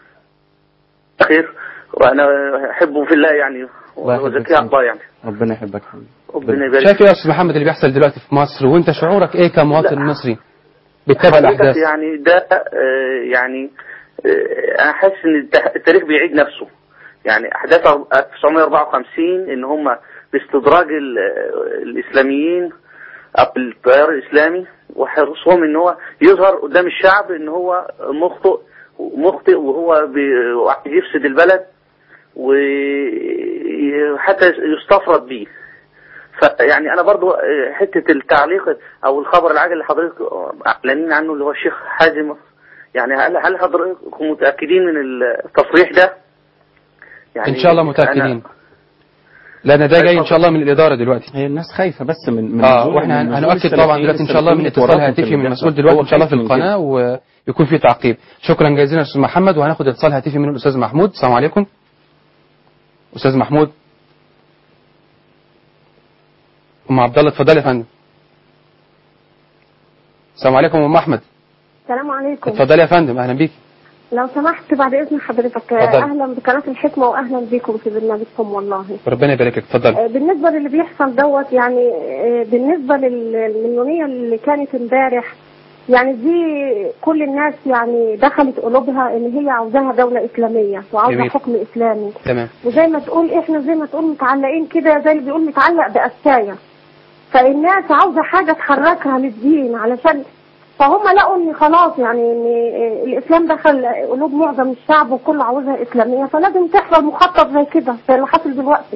Speaker 15: خير وأنا أحبه في الله يعني
Speaker 4: الله يحبك
Speaker 15: وزكيه على الله يعني
Speaker 4: ربنا يحبك حبيبي
Speaker 15: ربنا يبارك
Speaker 3: شايف ايه يا استاذ محمد اللي بيحصل دلوقتي في مصر وانت شعورك ايه كمواطن مصري بتتابع
Speaker 15: حضرتك
Speaker 3: الاحداث
Speaker 15: يعني ده آه، يعني آه، انا حاسس ان التح- التاريخ بيعيد نفسه يعني احداث 1954 ان هم باستدراج ال- آه، الاسلاميين او التيار الاسلامي وحرصهم ان هو يظهر قدام الشعب ان هو مخطئ مخطئ وهو بي- وعايز يفسد البلد وحتى يستفرد بيه فيعني انا برضو آه، حته التعليق او الخبر العاجل اللي حضرتك اعلانين عنه اللي هو الشيخ حازم يعني هل هل حضرتكم متاكدين من التصريح ده؟
Speaker 3: ان شاء الله متاكدين لان ده جاي ان شاء الله من الاداره دلوقتي
Speaker 4: هي الناس خايفه بس من من
Speaker 3: اه
Speaker 4: نزول-
Speaker 3: واحنا
Speaker 4: من
Speaker 3: هن-
Speaker 4: نزول
Speaker 3: هنؤكد طبعا
Speaker 4: السلفيين
Speaker 3: دلوقتي ان شاء الله من
Speaker 4: السلفيين
Speaker 3: اتصال
Speaker 4: يتورطوا في
Speaker 3: هاتفي من
Speaker 4: اللي
Speaker 3: المسؤول
Speaker 4: بيحصل.
Speaker 3: دلوقتي
Speaker 4: هو
Speaker 3: ان شاء الله في
Speaker 4: خايف من كده.
Speaker 3: القناه ويكون في تعقيب شكرا جزيلا استاذ محمد وهناخد اتصال هاتفي من الاستاذ محمود السلام عليكم استاذ محمود ام عبد الله اتفضلي يا فندم السلام عليكم ام احمد
Speaker 16: السلام عليكم
Speaker 3: اتفضلي يا فندم اهلا بيك
Speaker 16: لو سمحت بعد اذن حضرتك
Speaker 3: اتفضل.
Speaker 16: اهلا بقناه الحكمه واهلا بكم في برنامجكم والله
Speaker 3: ربنا يبارك لك اتفضلي
Speaker 16: آه، بالنسبه للي بيحصل دوت يعني آه، بالنسبه للمليونيه اللي كانت امبارح يعني دي كل الناس يعني دخلت قلوبها ان هي عاوزاها دوله اسلاميه وعاوزه
Speaker 3: جميل.
Speaker 16: حكم اسلامي
Speaker 3: تمام
Speaker 16: وزي ما تقول احنا زي ما تقول متعلقين كده زي اللي بيقول متعلق بقسايه فالناس عاوزه حاجه تحركها للدين علشان فهم لقوا ان خلاص يعني ان الاسلام دخل قلوب معظم الشعب وكله عاوزها اسلاميه فلازم تحصل مخطط زي كده زي اللي حاصل دلوقتي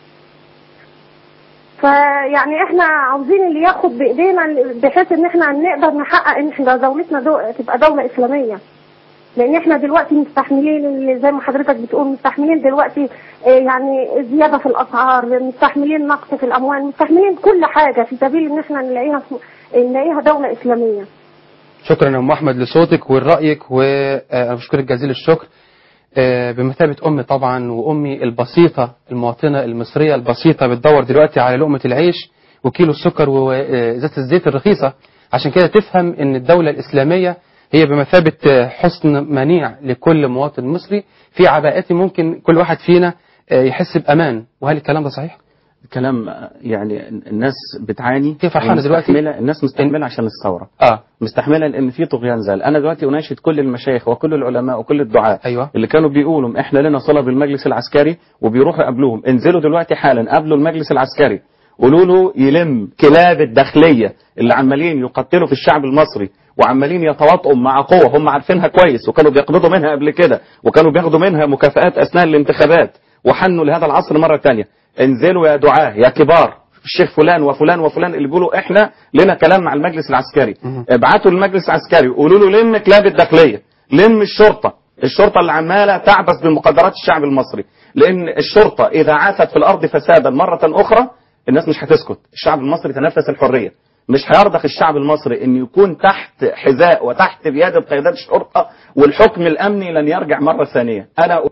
Speaker 16: فيعني احنا عاوزين اللي ياخد بايدينا بحيث ان احنا نقدر نحقق ان احنا دولتنا دو تبقى دوله اسلاميه لان احنا دلوقتي مستحملين اللي زي ما حضرتك بتقول مستحملين دلوقتي آه، يعني زياده في الاسعار مستحملين نقص في الاموال مستحملين كل حاجه في سبيل ان احنا نلاقيها نلاقيها دوله اسلاميه
Speaker 3: شكرا يا ام احمد لصوتك ولرايك وانا بشكرك جزيل الشكر آه، بمثابة أمي طبعا وأمي البسيطة المواطنة المصرية البسيطة بتدور دلوقتي على لقمة العيش وكيلو السكر وزيت الزيت الرخيصة عشان كده تفهم أن الدولة الإسلامية هي بمثابة آه، حسن منيع لكل مواطن مصري في عباءات ممكن كل واحد فينا آه، يحس بأمان وهل الكلام ده صحيح؟
Speaker 4: كلام يعني الناس بتعاني
Speaker 3: هي فرحانة دلوقتي؟
Speaker 4: ومستحملة- الناس مستحملة عشان الثورة
Speaker 3: اه
Speaker 4: مستحملة لأن في طغيان زال أنا دلوقتي أناشد كل المشايخ وكل العلماء وكل الدعاة
Speaker 3: أيوة.
Speaker 4: اللي كانوا بيقولوا إحنا لنا صلة بالمجلس العسكري وبيروحوا يقابلوهم انزلوا دلوقتي حالا قابلوا المجلس العسكري قولوا له يلم كلاب الداخلية اللي عمالين يقتلوا في الشعب المصري وعمالين يتواطؤوا مع قوة هم عارفينها كويس وكانوا بيقبضوا منها قبل كده وكانوا بياخدوا منها مكافآت أثناء الانتخابات وحنوا لهذا العصر مرة تانية انزلوا يا دعاة يا كبار الشيخ فلان وفلان وفلان اللي بيقولوا احنا لنا كلام مع المجلس العسكري ابعتوا للمجلس العسكري قولوا له لم كلاب الداخليه لم الشرطه الشرطه اللي عماله تعبث بمقدرات الشعب المصري لان الشرطه اذا عاثت في الارض فسادا مره اخرى الناس مش هتسكت الشعب المصري تنفس الحريه مش هيرضخ الشعب المصري ان يكون تحت حذاء وتحت بيادة قيادات الشرطه والحكم الامني لن يرجع مره ثانيه انا